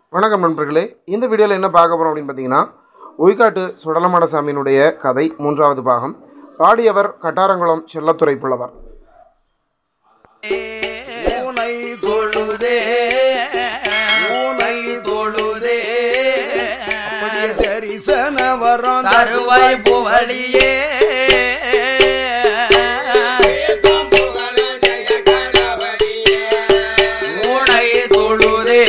வணக்கம் நண்பர்களே இந்த வீடியோவில் என்ன பார்க்க போகிறோம் அப்படின்னு பார்த்தீங்கன்னா ஒய்காட்டு சுடலமாட சாமியினுடைய கதை மூன்றாவது பாகம் பாடியவர் கட்டாரங்குளம் செல்லத்துறை புலவர் ஊனை தொழுதே ஊனை தொழுதே அப்படியே தரிசன வரம் தருவாய் புவழியே ஊனை தொழுதே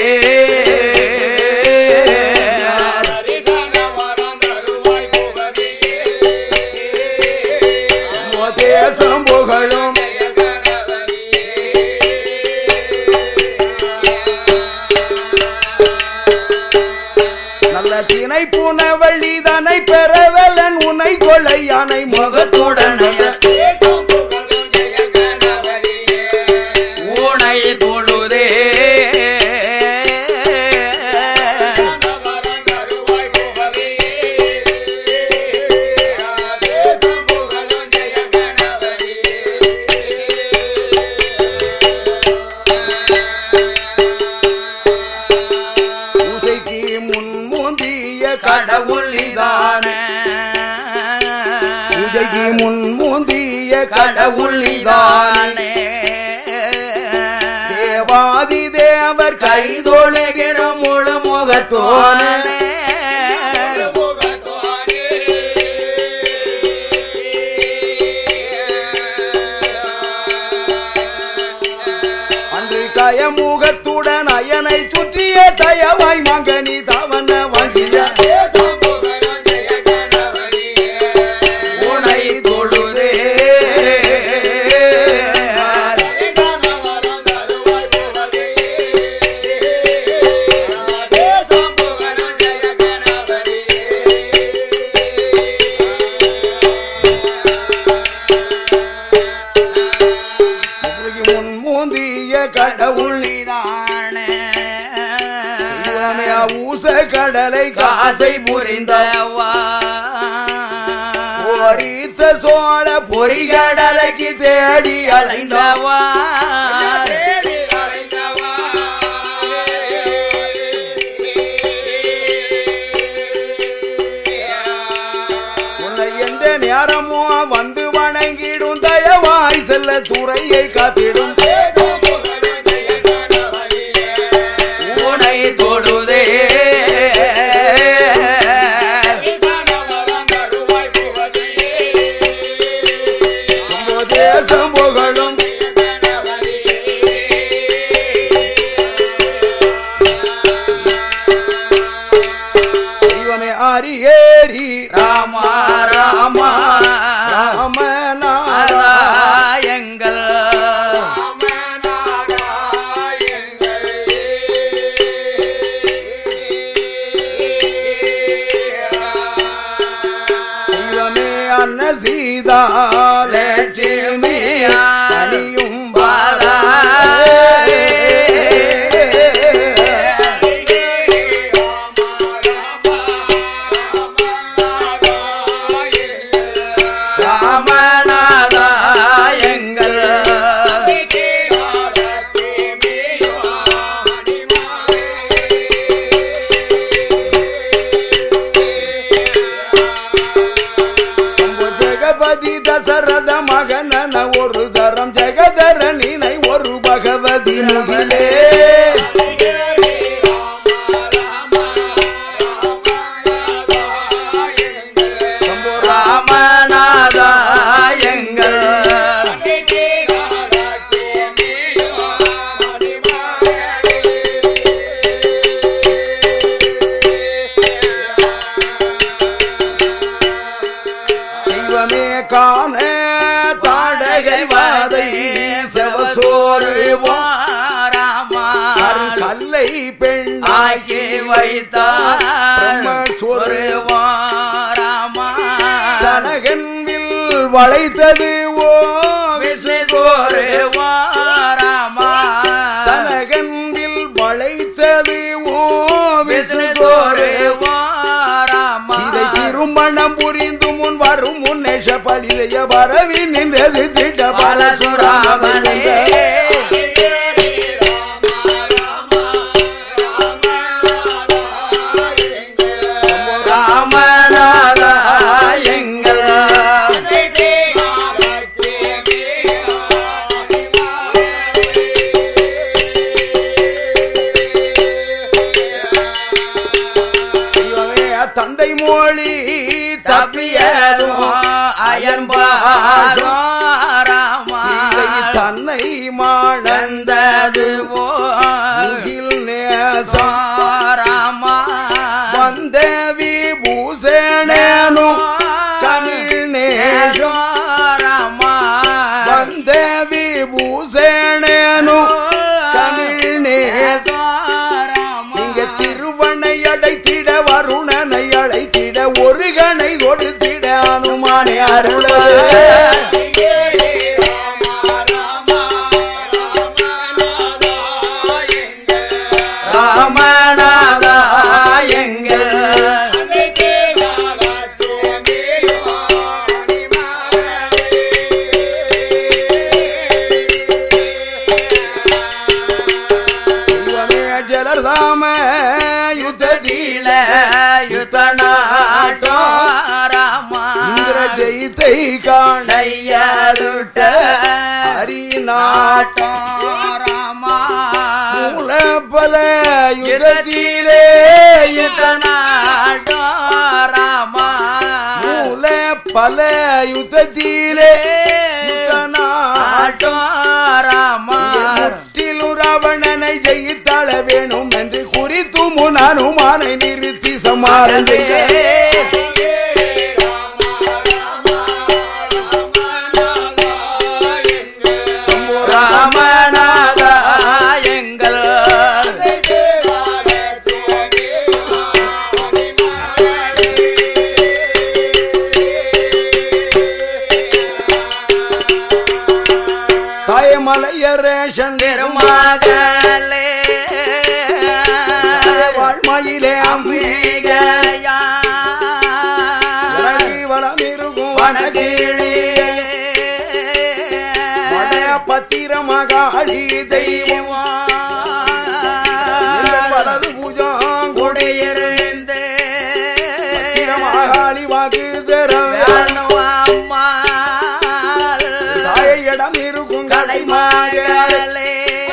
தேசம் புகழும் நல்ல திணை புனவள்ளி தனை பெறவலன் உனை கொலை யானை முகத்துடனைய ஊனை தொழுதே பூசைக்கு முன் முந்திய கடவுள் இதான பூஜைக்கு முன் முந்திய கடவுள் இதானே தேவாதி தேவர் கைதொழுகிற முழு முகத்தோனே அன்று கயமுகத்துடன் அயனை சுற்றிய தயவாய் மகனி தவன வகிய உனை தொழுதே முருகி முன் மூந்திய கடவுள் நீதானே ஊச கடலை காசை புரிந்தவா பொறித்த சோழ பொறிகடலைக்கு தேடி அலைந்தவா உன்னை எந்த நேரமோ வந்து வணங்கிடும் தயவாய் செல்ல துறையை காத்திடும் உனை தொடுதே உங்க தேசம் புகழும் இவனை அரியேரி ராமா ராமா ராமநாராயங்கள் இவமே அன்ன சீதா லட்சுமி அணியும் பாலா ராமநாதாயங்கள் சம்பு ஜெகபதி தசரத மகனன ஒரு தரம் ஜெகதரணினை ஒரு பகவதி முகிலே சம்பு ராமநாதாயங்கள் தெய்வமே காண தாடகை வாதை செவசோறு வாராமாறு கல்லை பெண் ஆக்கி வைத்தார் சோறு வாராமா தனகன்வில் வளைத்தது ஓ விஷ்ணு சோறு வாராமா சனகன்வில் வளைத்தது ஓ விஷ்ணு சோறு வாராமா இதை திருமணம் புரிந்து முன் வரும் முன்னேஷ பலிதைய பரவி நின்றது திட்ட பலசுராமனே ராமா வந்த விபூஷணனு கருணேஷோ ராமா வந்த விபூஷணனு கருணேஷோ இங்க திருவனை அடைத்திட வருணனை அழைத்திட ஒரு கணை கொடுத்திட அனுமானே அருள ராமநாதா எங்கள் இவனே ஜலர்தாம யுத்ததீல யுத்தநாட்டோ ராமா இந்திர ஜெயித்தை காண கையாளுட்ட ஹரிநாட்ட ராமா மூல பல யுகத்திலே யுத்தநாட்டோ ராமா மூல பல யுத்தத்திலே யுத்தநாட்ட ஆட்டோ ராமா முற்றிலும் ராவணனை ஜெயித்தாள வேணும் என்று குறித்து முன் அனுமானை நிறுத்தி சமாரந்தே ராமநாதா எங்கள் தாயமலையரேஷன் திருமகளே வாழ்மயிலே அம்மே அம்பிகையா இறங்கி வலம் இருக்கும் வனகிழியே வடைய பத்திரமகாளி தெய்வம் இந்த வலது பூஜம் குடியிருந்து மகாளி வாக்கு தரவே வேணுவாம்மாள் தாயிடம் இருக்கும் கலைமாக கலைமகளே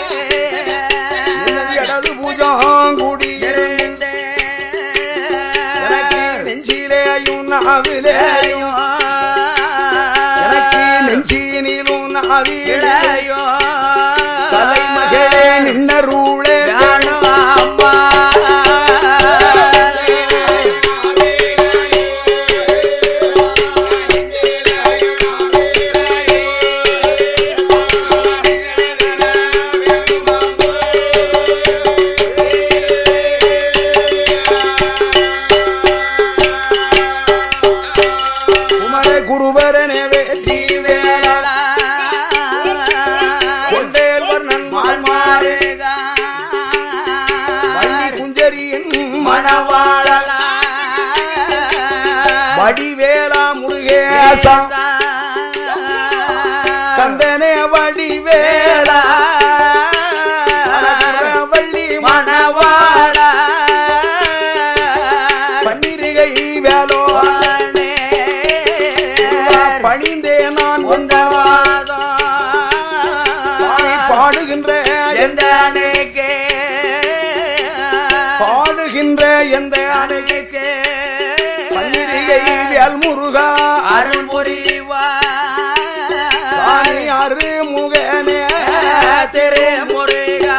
இடது பூஜம் கூடி இருந்து எனக்கு நெஞ்சிலேயும் நாவிலேயும் எனக்கு நெஞ்சினிலும் நாவிலே இளையோ தலைமகளே நின்ன ரூளே குமர குருபரனே வேற்றி வேளா கொண்டேல்வர் நன்மால் வள்ளி குஞ்சரியின் மணவாழலா வடிவேலா முருகேசா கந்தனே வடிவேலா வள்ளி மணவாழ பன்னிருகை வேலோ பணிந்தே நான் வந்த பாடுகின்ற எந்த பாடுகின்ற எந்த அணைக்கு பன்னிருகை வேல் முருகா அருள் புரிவா ராணி அரு முகனே திரு முருகா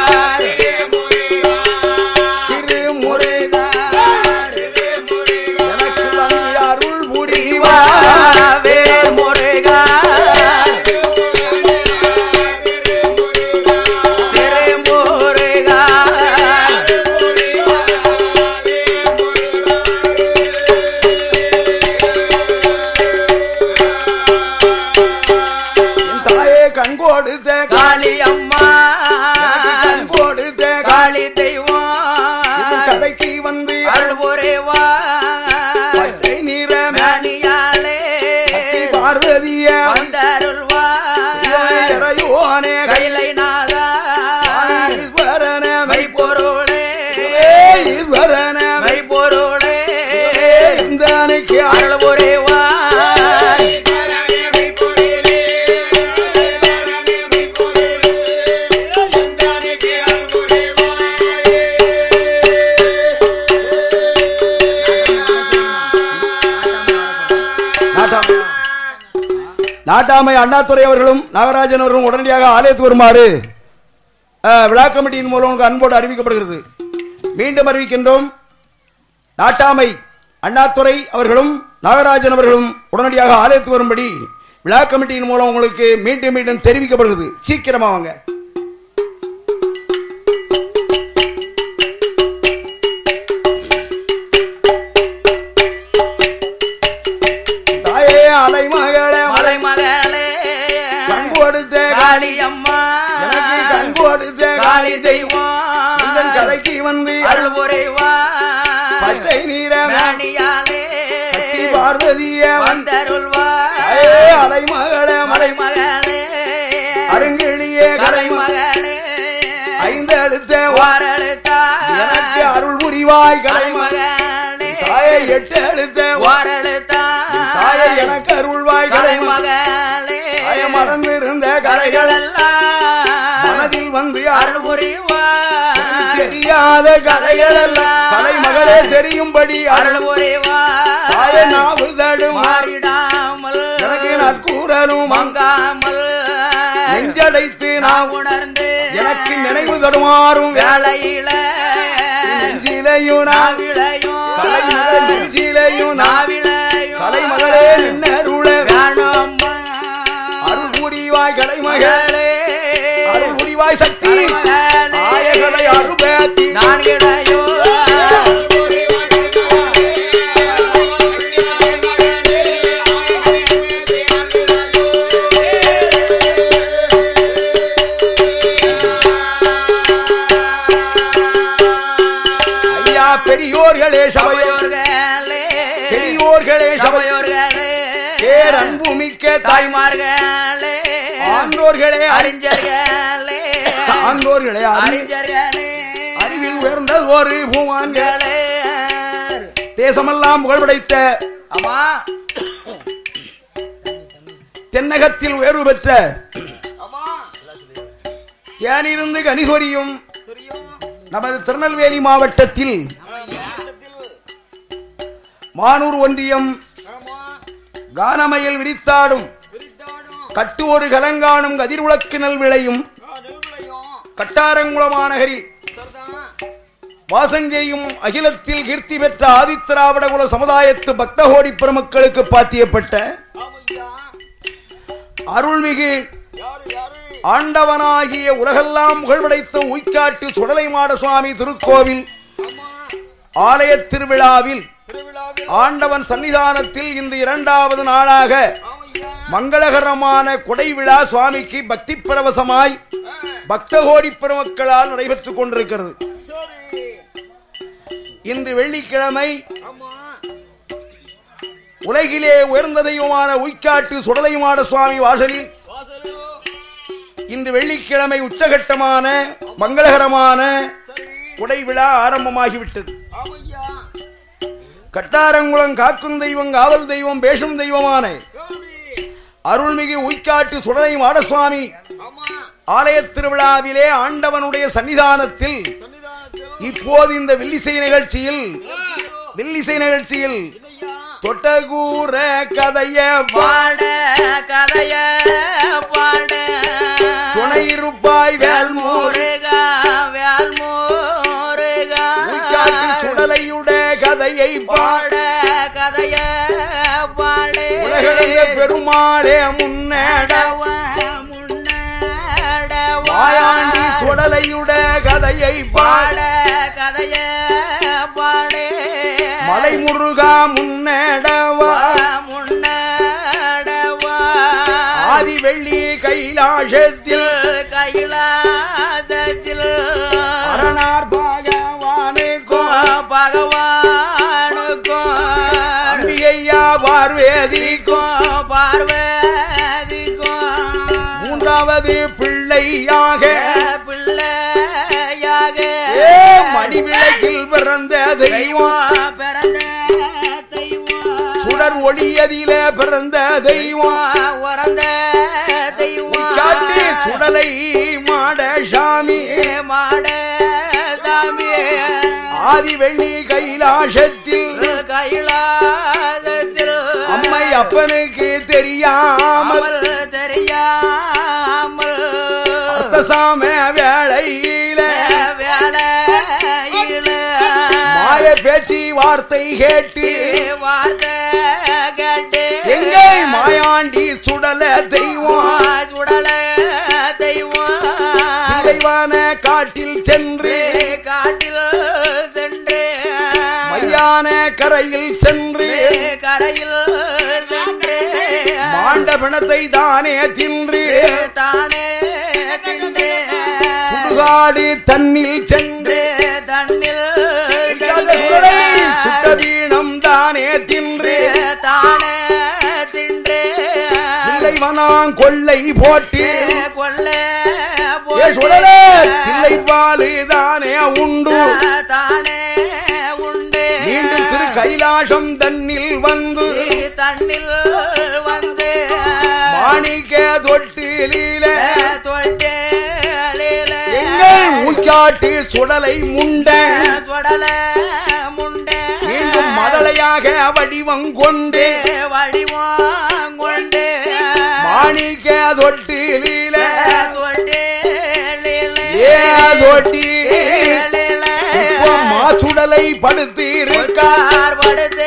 திருமுருகா எனக்கு வந்து அருள் புரிவா வேல் முருகா திரு முருகா என் தாயே கண் கொடுத்த காளி அம்மா கண் கொடுத்த காளி தெய்வம் கதைக்கு வந்து அருள் புரிவா பச்சை நிறமே மணியாளே பார்வதிய வந்தருள்வா இறையோனே கைலை நாதா ஈஸ்வரனே மெய்ப்பொருளே ஈஸ்வரனே மெய்ப்பொருளே இந்த அணைக்கு அருள் புரிவா நாட்டாமை நாட்டாமை அண்ணாதுரை அவர்களும் நாகராஜன் அவர்களும் உடனடியாக ஆலயத்துக்கு வருமாறு அஹ், விழா கமிட்டியின் மூலம் உங்களுக்கு அன்போடு அறிவிக்கப்படுகிறது மீண்டும் அறிவிக்கின்றோம் நாட்டாமை அண்ணாதுரை அவர்களும் நாகராஜன் அவர்களும் உடனடியாக ஆலயத்துக்கு வரும்படி விழா கமிட்டியின் மூலம் உங்களுக்கு மீண்டும் மீண்டும் தெரிவிக்கப்படுகிறது சீக்கிரமா வாங்க தாயே அலைமகளே மலை மகளே கண்பு அடுத்த காளி அம்மா எனக்கு கண்பு அடுத்த காளி தெய்வம் இந்த கதைக்கு வந்து அருள் புரிவா பச்சை நீர ராணியாலே சக்தி பார்வதிய வந்தருள்வா தாயே அலைமகளே மலை மலை மகளே அருங்கிழியே கலை கலை மகளே ஐந்து அடுத்த வாரழுத்தா எனக்கு அருள் புரிவாய் கலை கலை மகளே தாயை எட்டு அடுத்த வாரழுத்தா தாயை எனக்கு அருள்வாய் கலை கலை மகளே தாயை மறந்திருந்த கலைகள் கலைகளெல்லாம் மனதில் வந்து அருள் அருள் புரிவா தெரியாத கதைகள் எல்லாம் கலை மகளே தெரியும்படி அருள் அருள் புரிவா தாயை நாவு தடும் மாறிடாமல் எனக்கு நற்கூறலும் மங்காமல் நெஞ்சடைத்து நான் நாம் உணர்ந்து எனக்கு நினைவு தடுமாறும் வேளையில நெஞ்சிலையும் நான் நாவிளையும் கலை மகள் நெஞ்சிலையும் நான் நாவிளையும் கலை மகளே நின்னருள வேணும் அருள் புரிவாய் கலை மகள் மகளே அருள் புரிவாய் சக்தி மகளே. நாயகனை அருபேத்தி நான் இடையோ ஐயா பெரியோர்களே சபையோர் சபையோர்களே பெரியோர்களே சபையோர் சபையோர்களே பேர் அன்பு மிக்க தாய்மார் தாய்மார்களே ஆண்டோர்களே அறி- அறிஞர்களே ஆண்டோர்களே அறி- அறிஞர்களே அறிவில் உயர்ந்த ஒரு பூமான்கள் அறிஞர்களே தேசமெல்லாம் புகழ்படைத்த அம்மா தென்னகத்தில் உயர்வு பெற்ற தேனிருந்து கனிசொரியும் நமது திருநெல்வேலி மாவட்டத்தில் மானூர் ஒன்றியம் கானமயில் விரித்தாடும் கட்டு ஒரு கலங்காணும் கதிர் உலக்கு நல் விளையும் கட்டாரங்குளமா நகரில் வாசஞ்செய்யும் அகிலத்தில் கீர்த்தி பெற்ற ஆதித்திராவிட குல சமுதாயத்து பக்தகோடி பெருமக்களுக்கு பாத்தியப்பட்ட அருள்மிகு ஆண்டவனாகிய உலகெல்லாம் புகழ்படைத்த உய்காட்டு சுடலை மாட சுவாமி திருக்கோவில் ஆலய திருவிழாவில் ஆண்டவன் சன்னிதானத்தில் இன்று இரண்டாவது நாளாக மங்களகரமான கொடை விழா சுவாமிக்கு பக்தி பரவசமாய் பக்தகோடி பெருமக்களால் நடைபெற்றுக் கொண்டிருக்கிறது இன்று வெள்ளிக்கிழமை உலகிலே உயர்ந்த தெய்வமான உய்காட்டு சுடலைமாட சுவாமி வாசலில் இன்று வெள்ளிக்கிழமை உச்சகட்டமான மங்களகரமான குடை விழா ஆரம்பமாகிவிட்டது கட்டாரங்குளம் காக்கும் தெய்வம் காவல் தெய்வம் பேசும் தெய்வமான அருள்மிகு உய்காட்டு சுடலை மாடசுவாமி ஆலய திருவிழாவிலே ஆண்டவனுடைய சன்னிதானத்தில் இப்போது இந்த வில்லிசை நிகழ்ச்சியில் வில்லிசை நிகழ்ச்சியில் தொட்டகூர கதைய பாட கதைய பாட துணை இருப்பாய் வேல்மூர் முருகா வேல் முருகா உய்காட்டு சுடலையுட கதையை பாட பாட கதைய பாட உலகளந்த பெருமாளே முன்னேட வாயாண்டி சுடலையுட கதையை பாட பாட கதைய பாடே மலை முருகா முன்னேடவா முன்னடவா ஆதி வெள்ளி கைலாசத்தில் கைலாசத்தில் அரணார் பகவானுக்கோ பகவானுக்கும் அம்பிகையா பார்வேதிக்கும் பார்வதிக்கும் மூன்றாவது பிள்ளையாக பிள்ளையாக ஏ மணிவிளக்கில் பிறந்த தெய்வம் தெய்வம் பிறந்த தெய்வம் சுடர் ஒளியதில பிறந்த தெய்வம் உறந்த தெய்வம் காட்டி சுடலை மாட சாமி மாட சாமி ஆதி வெள்ளி கைலாசத்தில் கைலாசத்தில் அம்மை அப்பனுக்கு தெரியாமல் அமல் தெரியாமல் அர்த்தசாம வேளையில வேலையில மாய பேச்சு வார்த்தை கேட்டு வார்த்தை கேட்டு எங்கே மாயாண்டி சுடல தெய்வம் சுடல தெய்வம் தெய்வான காட்டில் சென்று காட்டில் சென்று மையான கரையில் சென்று கரையில் சென்று மாண்ட பிணத்தை தானே தின்று தானே தின்று சுடுகாடு தன்னில் சென்று தண்ணில் இல்லாத சுடலை சுட்ட வீணம் தானே தின்று தானே தின்று தில்லைவனாங் கொள்ளை போட்டு கொல்ல ஏ சுடலே தில்லை பாலு தானே உண்டு தானே உண்டு மீண்டும் திரு கைலாசம் தன்னில் வந்து தண்ணில் வந்து மாணிக்க தொட்டில தொட்டேலில எங்கள் ஊக்காட்டு சுடலை முண்ட சுடல முண்டே மீண்டும் மதலையாக வடிவம் கொண்டு வழிவாங்கொண்டு மாணிக்க தொட்டில தொட்டேலில ஏ தொட்டி மாசுடலை படுத்து இருக்கா கார் படுத்து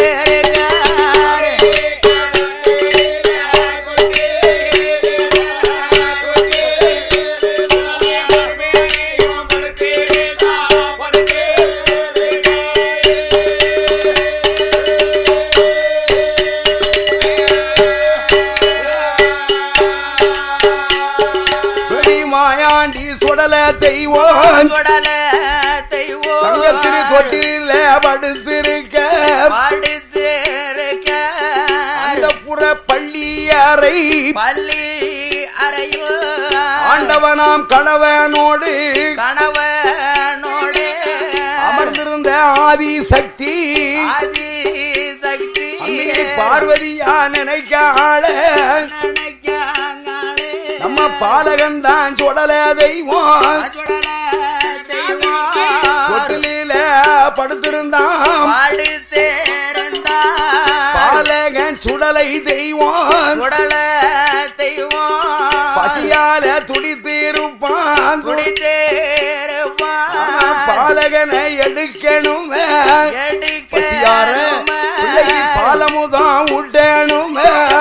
வெளி மாயாண்டி சுடல தெய்வம் சுடல தெய்வம் தங்கத்திரு தொட்டில படுத்திருக்க படுத்திருக்க அந்த புற பள்ளியறை பள்ளி அறையில் ஆண்டவனாம் கணவனோடு கணவனோடு அமர்ந்திருந்த ஆதி சக்தி ஆதி சக்தி அன்னை பார்வதியா நினைக்க ஆள நினைக்காங்களே. நம்ம பாலகன் தான் சுடல தெய்வம் சுடல தெய்வம் தொட்டில படுத்திருந்தான் படுத்திருந்தா பாலகன் சுடலை தெய்வம் சுடல தெய்வம் பசியால துடித்திருப்பான் குடித்தேருப்பான் பாலகனை எடுக்கணும் பசியார பிள்ளைக்கு பாலமுதான் ஊட்டணும்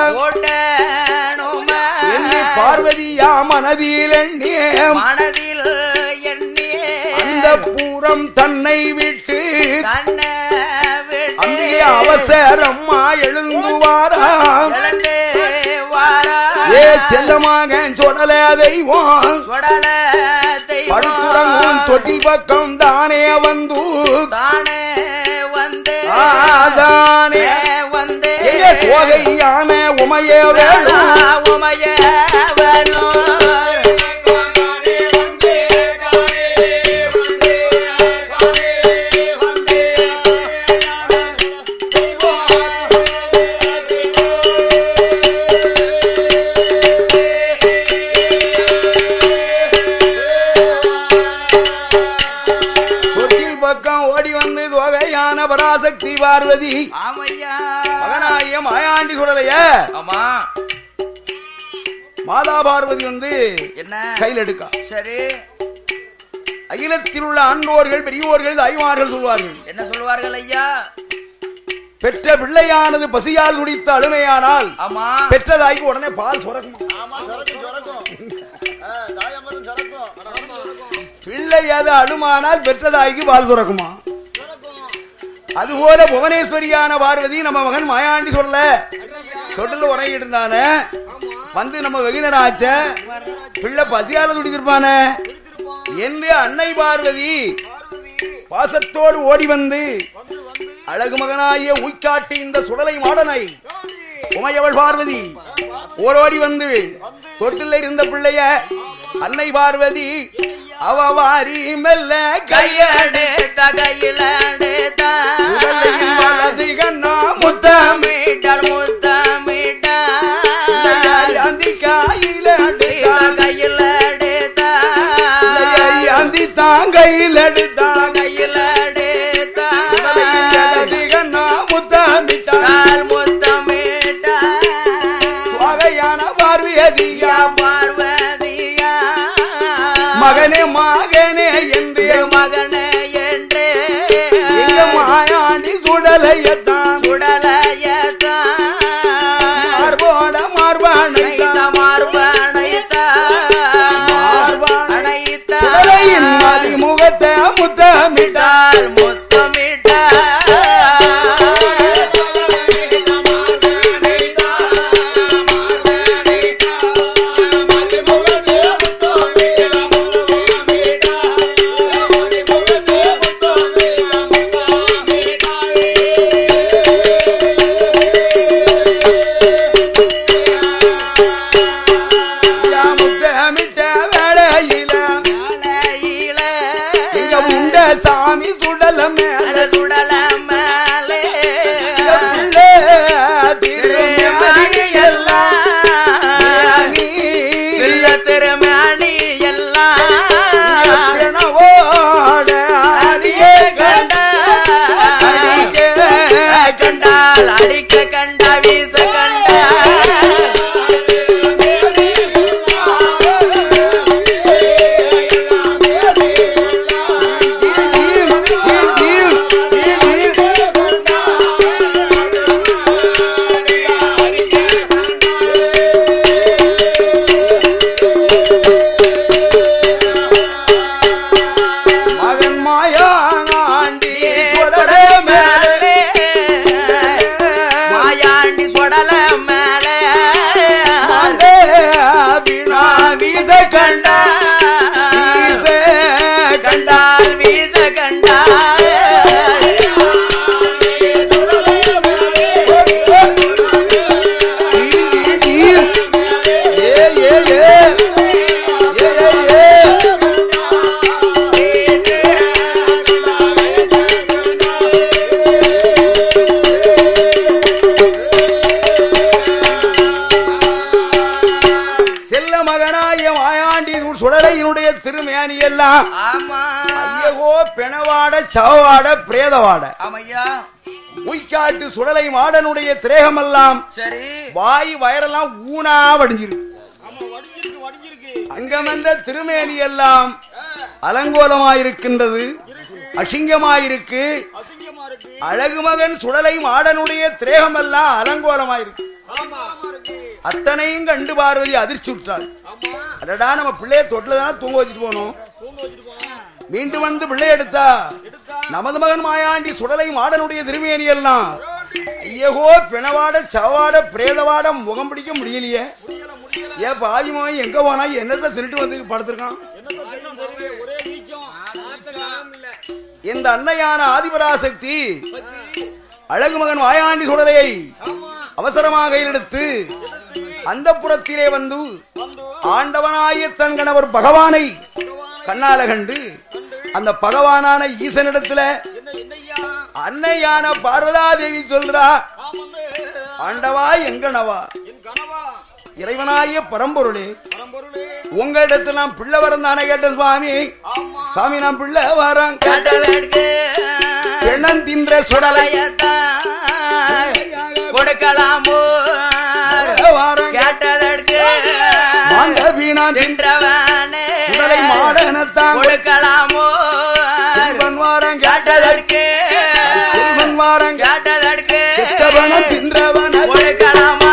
என்னை பார்வதியா மனதில் எண்ணி மனதில் எண்ணி அந்த பூரம் தன்னை விட்டு கண்ண விட்டு அங்கே அவசரம்மா எழுந்துவாரா எழுந்து வாரா ஏ செல்லமாக சொடல தெய்வம் சுடல தெய்வம் படுத்துறங்கும் தொட்டில் பக்கம் தானே வந்து தானே வந்து ஆதானே வந்து எங்கே தோகையான உமையே வேணும் உமைய வேணும் தொட்டில் பக்கம் ஓடி வந்து தோகையான பராசக்தி பார்வதி ஆமையா மகனாகிய மாயாண்டி சுடலைய ஆமா மாதா பார்வதி வந்து என்ன கையில் எடுக்கா சரி அகிலத்தில் உள்ள ஆண்டோர்கள் பெரியோர்கள் தாய்மார்கள் சொல்வார்கள் என்ன சொல்வார்கள் ஐயா பெற்ற பிள்ளையானது பசியால் குடித்த அழுமையானால் ஆமா பெற்ற தாய்க்கு உடனே பால் சுரக்குமா பிள்ளை அது அழுமானால் பெற்ற தாய்க்கு பால் சுரக்குமா அதுபோல புவனேஸ்வரியான பார்வதி நம்ம மகன் மாயாண்டி சொல்ல தொட்டில் உறங்கிட்டு இருந்தானே வந்து நம்ம வெகுனராச்ச பிள்ளை பசியால துடித்திருப்பானே என்று அன்னை பார்வதி பாசத்தோடு ஓடி வந்து அழகு மகனாகிய உய்காட்டி இந்த சுடலை மாடனை உமையவள் பார்வதி ஓரோடி வந்து தொட்டில் இருந்த பிள்ளைய அன்னை பார்வதி அவ வாரி மெல்ல கையடு கையெடுத்த உடலையில் கையில வலது கண்ணா முத்தம் மீட்டர் முத்தமிட்டார் அந்தி கையில கையில் எடுத்த அந்தி தாங்கையில் எடுத்தாங்க கையில் எடுத்த வலது கண்ணா முத்தமிட்டான் கால் முத்தமிட்டார் வகையான பார்வையதியா பார்வதியா மகனே மகனே என்று மகனே என்று சுவாமி சுடல மேல அந்த சுடல மேலே பிள்ளை திருமணி எல்லாம் பிள்ள திருமணி எல்லாம் பிரணவோட அடியே கண்ட கண்டால் அடிக்க கண்ட வீச கண்ட மகன் மாயாண்டி சொடல மேலே மாயாண்டி சொடல மேலே வீச கண்ட கண்டால் வீச கண்டால் செல்ல மகனாய மாயாண்டி சுடலையினுடைய திருமேனி எல்லாம் ஆமா ஐயகோ பெணவாட சவவாட பிரேதவாட ஆமையா உய்காட்டு சுடலை மாடனுடைய திரேகமெல்லாம் சரி வாய் வயரெல்லாம் ஊனா வடிஞ்சிருக்கு அங்கமன்ற திருமேனி எல்லாம் அலங்கோலமாயிருக்கின்றது அசிங்கமாயிருக்கு அழகு மகன் சுடலை மாடனுடைய திரேகமெல்லாம் அலங்கோலமாயிருக்கு அத்தனையும் கண்டு பார்வதி அதிர்ச்சி விட்டாள் அடடா நம்ம பிள்ளைய தொட்டில தானே தூங்க வச்சுட்டு போனோம் மீண்டும் வந்து பிள்ளை எடுத்தா நமது மகன் மாயாண்டி சுடலை மாடனுடைய திருமேனி எல்லாம் ஐயகோ பிணவாட சவாட பிரேதவாட முகம் பிடிக்க முடியலையே ஏன் பாவி மகன் எங்க போனா என்னத்தை திருட்டு வந்து படுத்திருக்கான் இந்த அன்னையான ஆதிபராசக்தி அழகு மகன் மாயாண்டி சுடலையை அவசரமாக எடுத்து அந்த புறத்திலே வந்து ஆண்டவனாய தன் கணவர் பகவானை கண்ணால கண்டு அந்த பகவானான ஈசனிடத்துல அன்னையான பார்வதா தேவி சொல்றா ஆண்டவா எங்கனவா இறைவனாய பரம்பொருளே உங்களிடத்தில் நான் பிள்ளை வரம் தானே கேட்டேன் சுவாமி சாமி நான் பிள்ளை வரேன் கண்டதற்கு பெண்ணன் தின்ற சுடலை சுடலையத்தான் கொடுக்கலாமோ வாரம் கேட்டதற்கு மாந்த வீணா தின்ற தின்றவனே சுடலை மாடனத்தான் கொடுக்கலாமோ செல்வன் வாரம் கேட்டதற்கு செல்வன் வாரம் கேட்டதற்கு கெட்டவன தின்றவன கொடுக்கலாமா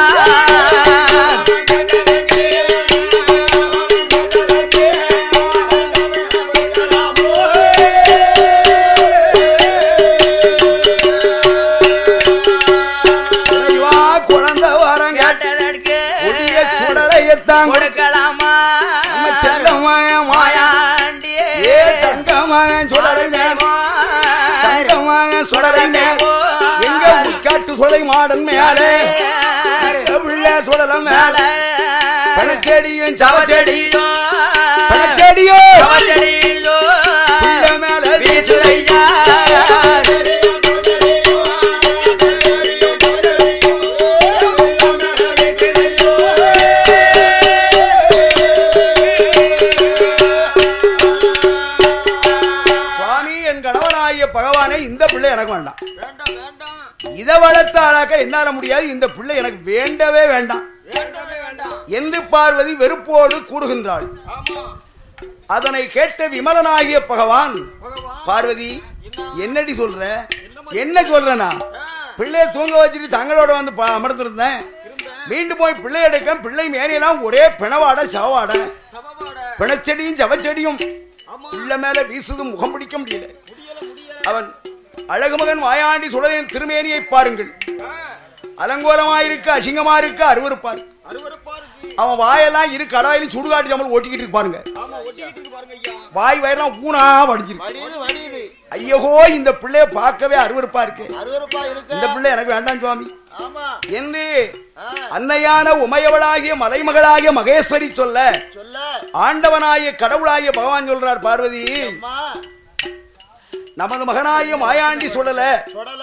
இறைவா குழந்தை வாரம் கேட்டதற்கு கொடிய சுடலையத்தான் கொடுக்கலாமா நம்ம செல்லமாய மாயா மாயாண்டியே ஏ தங்கமாக சுடலை தங்கமாக சுடலை எங்க உட்காட்டு சுடலை மாடன் மேலே பிள்ளை சுடலம் மேல பணச்செடியும் சவச்செடி பணச்செடியோ பிள்ளை மேல வீசுதையா சுவாமி என் கணவனாகிய பகவானே இந்த பிள்ளை எனக்கு வேண்டாம் இதை வளர்த்த ஆளாக்க என்னால முடியாது இந்த பிள்ளை எனக்கு வேண்டவே வேண்டாம் என்று பார்வதி வெறுப்போடு கூறுகின்றாள் அதனை கேட்ட விமலனாகிய பகவான் பார்வதி என்னடி சொல்ற என்ன சொல்றனா பிள்ளைய தூங்க வச்சுட்டு தங்களோட வந்து ப- அமர்ந்திருந்தேன் மீண்டும் போய் பிள்ளை எடுக்க பிள்ளை மேலையெல்லாம் ஒரே பிணவாட சவாட பிணச்செடியும் ஜவச்செடியும் பிள்ளை மேல வீசுது முகம் பிடிக்க முடியல அவன் அழகு மகன் வாயாண்டி சுடலின் திருமேனியை பாருங்கள் அலங்கோலமாயிருக்கு அசிங்கமா இருக்கு அருவருப்பார் அவன் வாயெல்லாம் இரு கடாயிலும் சுடுகாட்டு ஜமல் ஓட்டிக்கிட்டு இருப்பாருங்க வாய் வயெல்லாம் ஊனா வடிஞ்சிருக்கு வடியுது வடியுது ஐயோ இந்த பிள்ளைய பார்க்கவே அருவருப்பா இருக்கு அருவருப்பா இருக்கு இந்த பிள்ளை எனக்கு வேண்டாம் சுவாமி ஆமா என்று ஆ, அன்னையான உமையவளாகிய மலைமகளாகிய மகேஸ்வரி சொல்ல சொல்ல ஆண்டவனாகிய கடவுளாகிய பகவான் சொல்றார் பார்வதி அம்மா நமது மகனாகிய மாயாண்டி சொல்லல தொடல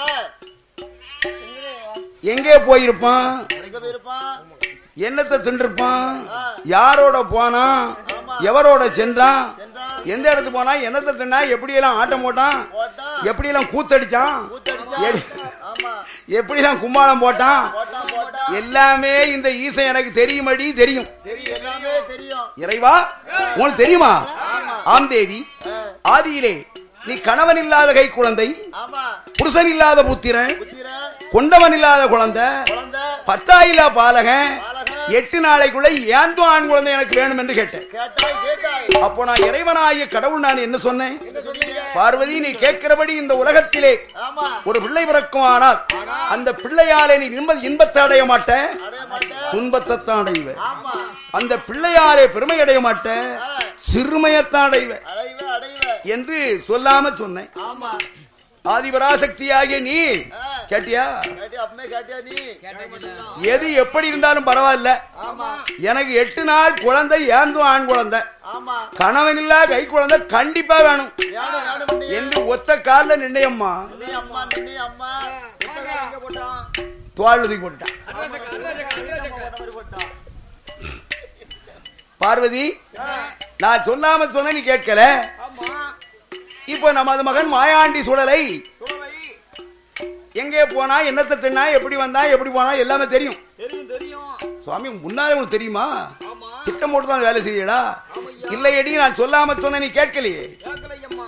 எங்கே போயிருப்பான் எங்க போயிருப்பான் என்னத்தை தின்றிருப்பான் யாரோட போனான் எவரோட சென்றான் எந்த இடத்துக்கு போனா என்னத்தை தின்னா எப்படி எல்லாம் ஆட்டம் போட்டான் போட்டான் எப்படி எல்லாம் கூத்தடிச்சான் கூத்தடிச்சான். எ- ஆமா எப்படி எல்லாம் கும்மாளம் போட்டான் போட்டான் போட்டான் எல்லாமே இந்த ஈசன் எனக்கு தெரியுமடி தெரியும் தெரியும் எல்லாமே தெரியும் இறைவா உங்களுக்கு தெரியுமா ஆம் தேவி ஆதியிலே நீ கணவன் இல்லாத கை குழந்தை ஆமா புருஷன் இல்லாத புத்திரன் புத்திர கொண்டவன் இல்லாத குழந்தை குழந்தை பத்தாயிலா பாலகன் பாலகன். எட்டு நாளைக்குள்ள ஏந்தோ ஆண் குழந்தை எனக்கு வேணும் என்று கேட்டேன் கேட்டாய் கேட்டாய் அப்போ நான் இறைவனாகிய கடவுள் நான் என்ன சொன்னேன் என்ன சொன்னீங்க பார்வதி நீ கேட்கிறபடி இந்த உலகத்திலே ஆமா ஒரு பிள்ளை பிறக்கும் ஆனால் அந்த பிள்ளையாலே நீ இன்ப இன்பத்தை அடைய மாட்ட அடைய மாட்டேன் துன்பத்தைத்தான் அடைவ ஆமா அந்த பிள்ளையாலே பெருமை அடைய மாட்ட சிறுமையத்தான் அடைவ அடைவ அடைவ என்று சொல்லாம சொன்னேன் ஆமா ஆதிபராசக்தியாகிய நீ கேட்டியா கேட்டியா அப்பமே கேட்டியா நீ எது எப்படி இருந்தாலும் பரவாயில்ல ஆமா எனக்கு எட்டு நாள் குழந்தை ஏந்தும் ஆண் குழந்தை ஆமா கணவன் இல்லா கை குழந்தை கண்டிப்பா வேணும் வேணும் வேணும் நீ என்று ஒத்த கால்ல நின்னையம்மா நீ அம்மா நீ அம்மா எங்க போட்டான் தோல் உதவி போட்டான் போட்டான் பார்வதி நான் சொல்லாம சொன்ன நீ கேட்கல இப்போ நமது மகன் மாயாண்டி சுடலை எங்கே போனா என்னத்தை தின்னா எப்படி வந்தா எப்படி போனா எல்லாமே தெரியும் தெரியும் தெரியும் சுவாமி முன்னாலே உனக்கு தெரியுமா திட்டம் போட்டு தான் வேலை செய்யடா இல்லையடி நான் சொல்லாம சொன்ன நீ கேட்கலையே கேட்கலையம்மா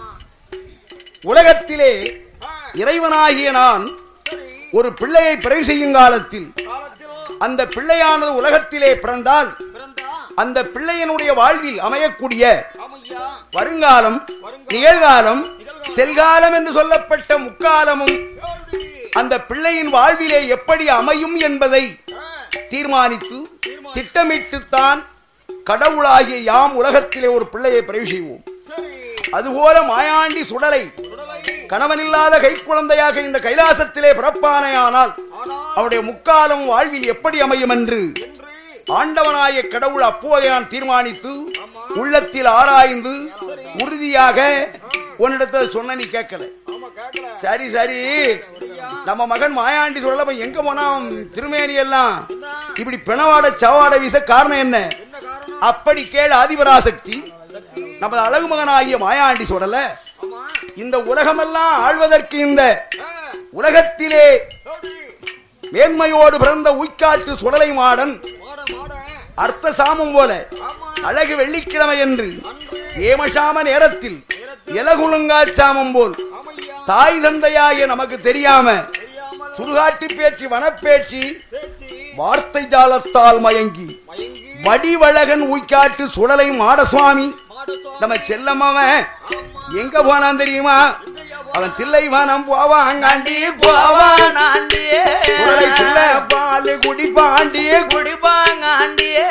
உலகத்திலே இறைவனாகிய நான் ஒரு பிள்ளையை பிறவி செய்யும் காலத்தில் காலத்தில் அந்த பிள்ளையானது உலகத்திலே பிறந்தால் பிறந்தா அந்த பிள்ளையனுடைய வாழ்வில் அமையக்கூடிய ஆமையா வருங்காலம் நிகழ்காலம் செல்காலம் என்று சொல்லப்பட்ட முக்காலமும் அந்த பிள்ளையின் வாழ்விலே எப்படி அமையும் என்பதை தீர்மானித்து திட்டமிட்டுத்தான் கடவுளாகிய யாம் உலகத்திலே ஒரு பிள்ளையை பிறவி செய்வோம் சரி அதுபோல மாயாண்டி சுடலை கணவனில்லாத கைக்குழந்தையாக இந்த கைலாசத்திலே பிறப்பானேயானால் அவனுடைய முக்காலம் வாழ்வில் எப்படி அமையும் என்று ஆண்டவனாய கடவுள் அப்போதே நான் தீர்மானித்து உள்ளத்தில் ஆராய்ந்து உறுதியாக உன்னிடத்தை சொன்ன நீ கேட்கல ஆமா கேட்கல சரி சரி நம்ம மகன் மாயாண்டி சொல்லப்ப எங்க போனான் திருமேனி எல்லாம் இப்படி பிணவாட சவாட வீச காரணம் என்ன என்ன காரணம் அப்படி கேள் ஆதிபராசக்தி நமது அழகு மகனாகிய மாயாண்டி சொல்லல ஆமா இந்த உலகமெல்லாம் ஆழ்வதற்கு இந்த ஆ, உலகத்திலே எப்படி? மேன்மையோடு பிறந்த உய்காட்டு சுடலை மாடன் மாட மாட அர்த்த சாமம் போல ஆமா அழகு வெள்ளிக்கிழமை என்று அன்று ஏமசாம நேரத்தில் இலகுலுங்கா சாமம் போல் ஆமையா தாய் தந்தையாகிய நமக்கு தெரியாம தெரியாமல் சுடுகாட்டு பேச்சு வனப்பேச்சு பேச்சு வார்த்தை ஜாலத்தால் மயங்கி மயங்கி வடிவழகன் உய்காட்டு சுடலை மாடசுவாமி மாட நம்ம செல்லமாவன் எங்க போனான் தெரியுமா அவன் தில்லைவானம் போவாங்காண்டி போவான் ஆண்டியே சுடலை பிள்ளை பால் குடிப்பாண்டியே குடிப்பாங்காண்டியே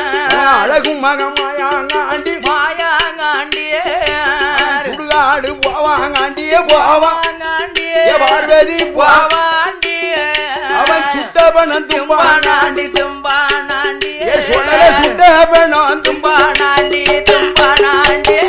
அழகும் மகமாயாங்காண்டி மாயாங்காண்டியே சுடுகாடு போவாங்காண்டியே போவான் ஆண்டியே ஏ பார்வதி போவான் பாவாண்டியே அவன் சுட்டபணம் தும்பான் தும்பானாண்டி தும்பானாண்டியே ஏ சுடலை சுட்டபணம் தும்பான் தும்பானாண்டி தும்பானாண்டியே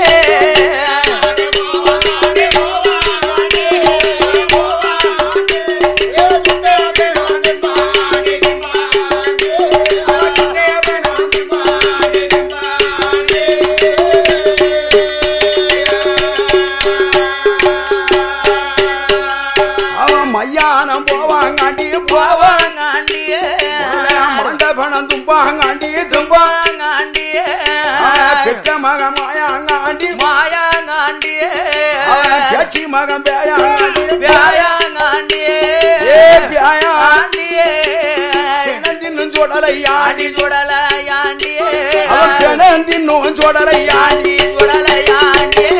அவன் மையானம் போவாங்காண்டி போவான் பாவாங்காண்டியே மண்டபணம் தும்பாங்காண்டி தும்பான் பாவாங்காண்டியே பெற்ற மகமாயாங்காண்டி மாயாங்காண்டியே அவன் சேச்சி மகன் பேயாங்காண்டி வியாயாங்காண்டியே ஏ பியாயா ஆண்டியே பிணந்தின்னும் சுடலையா ஆண்டி சுடலையாண்டியே அவன் பிணந்தின்னும் சுடலையா ஆண்டி சுடலையாண்டியே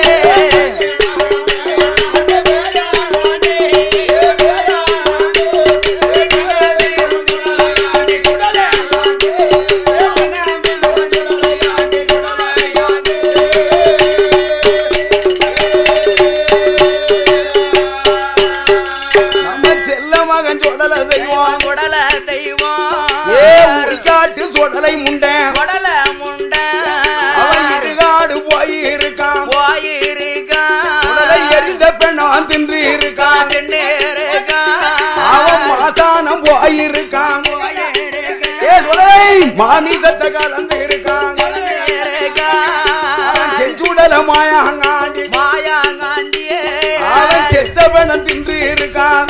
நம்ம செல்ல மகன் சுடல தெய்வம் சுடல தெய்வம் ஏ உரிக்காட்டு சுடலை முண்டன் சுடல முண்ட அவன் இருகாடு போய் இருக்கான் போயிருக்கான் சுடலை எரிந்த பெண்ணான் மாமிசத்தை கலந்து இருக்கான் அவன் செஞ்சுடல மாயாங்காண்டி மாயாங்காண்டியே அவன் செத்தவனம் தின்று இருக்கான்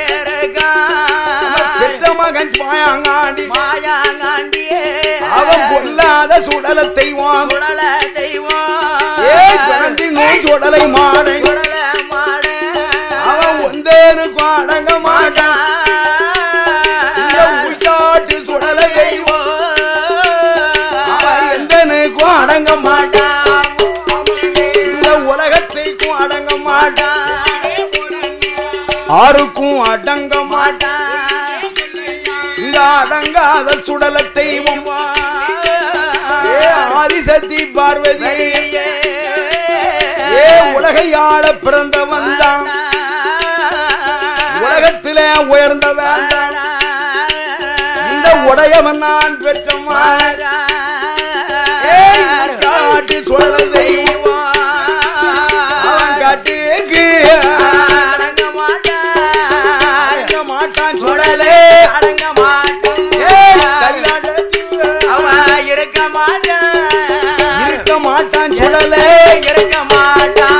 செத்த மகன் மாயாங்காண்டி மாயாங்காண்டியே அவன் பொல்லாத சுடல தெய்வான் சுடல தெய்வம் ஏ பிறந்தி நோய் சுடலை மாடை சுடல மாட அவன் ஒந்தேனுக்கும் அடங்க மாட்டான் இந்த உய்யாட்டு சுடல தெய்வம் அவன் எந்தனுக்கும் அடங்க மாட்டான் இந்த உலகத்தைக்கும் அடங்க மாட்டான் ஆருக்கும் அடங்க மாட்டான் இந்த அடங்காத சுடல தெய்வம் ஏ ஆதிசக்தி பார்வதி ஏ உலகை ஆள பிறந்த வந்தான் உலகத்திலே உயர்ந்த வேண்டாம் இந்த உடையவன் நான் பெற்ற மகன். ஏய், காட்டு சுடல தெய்வம் அவன் காட்டுக்கு அடங்க மாட்டான் சுடலே ஏய், கைலாசத்தில் இருக்க மாட்டான் இருக்க மாட்டான் சுடலே இருக்க மாட்டான்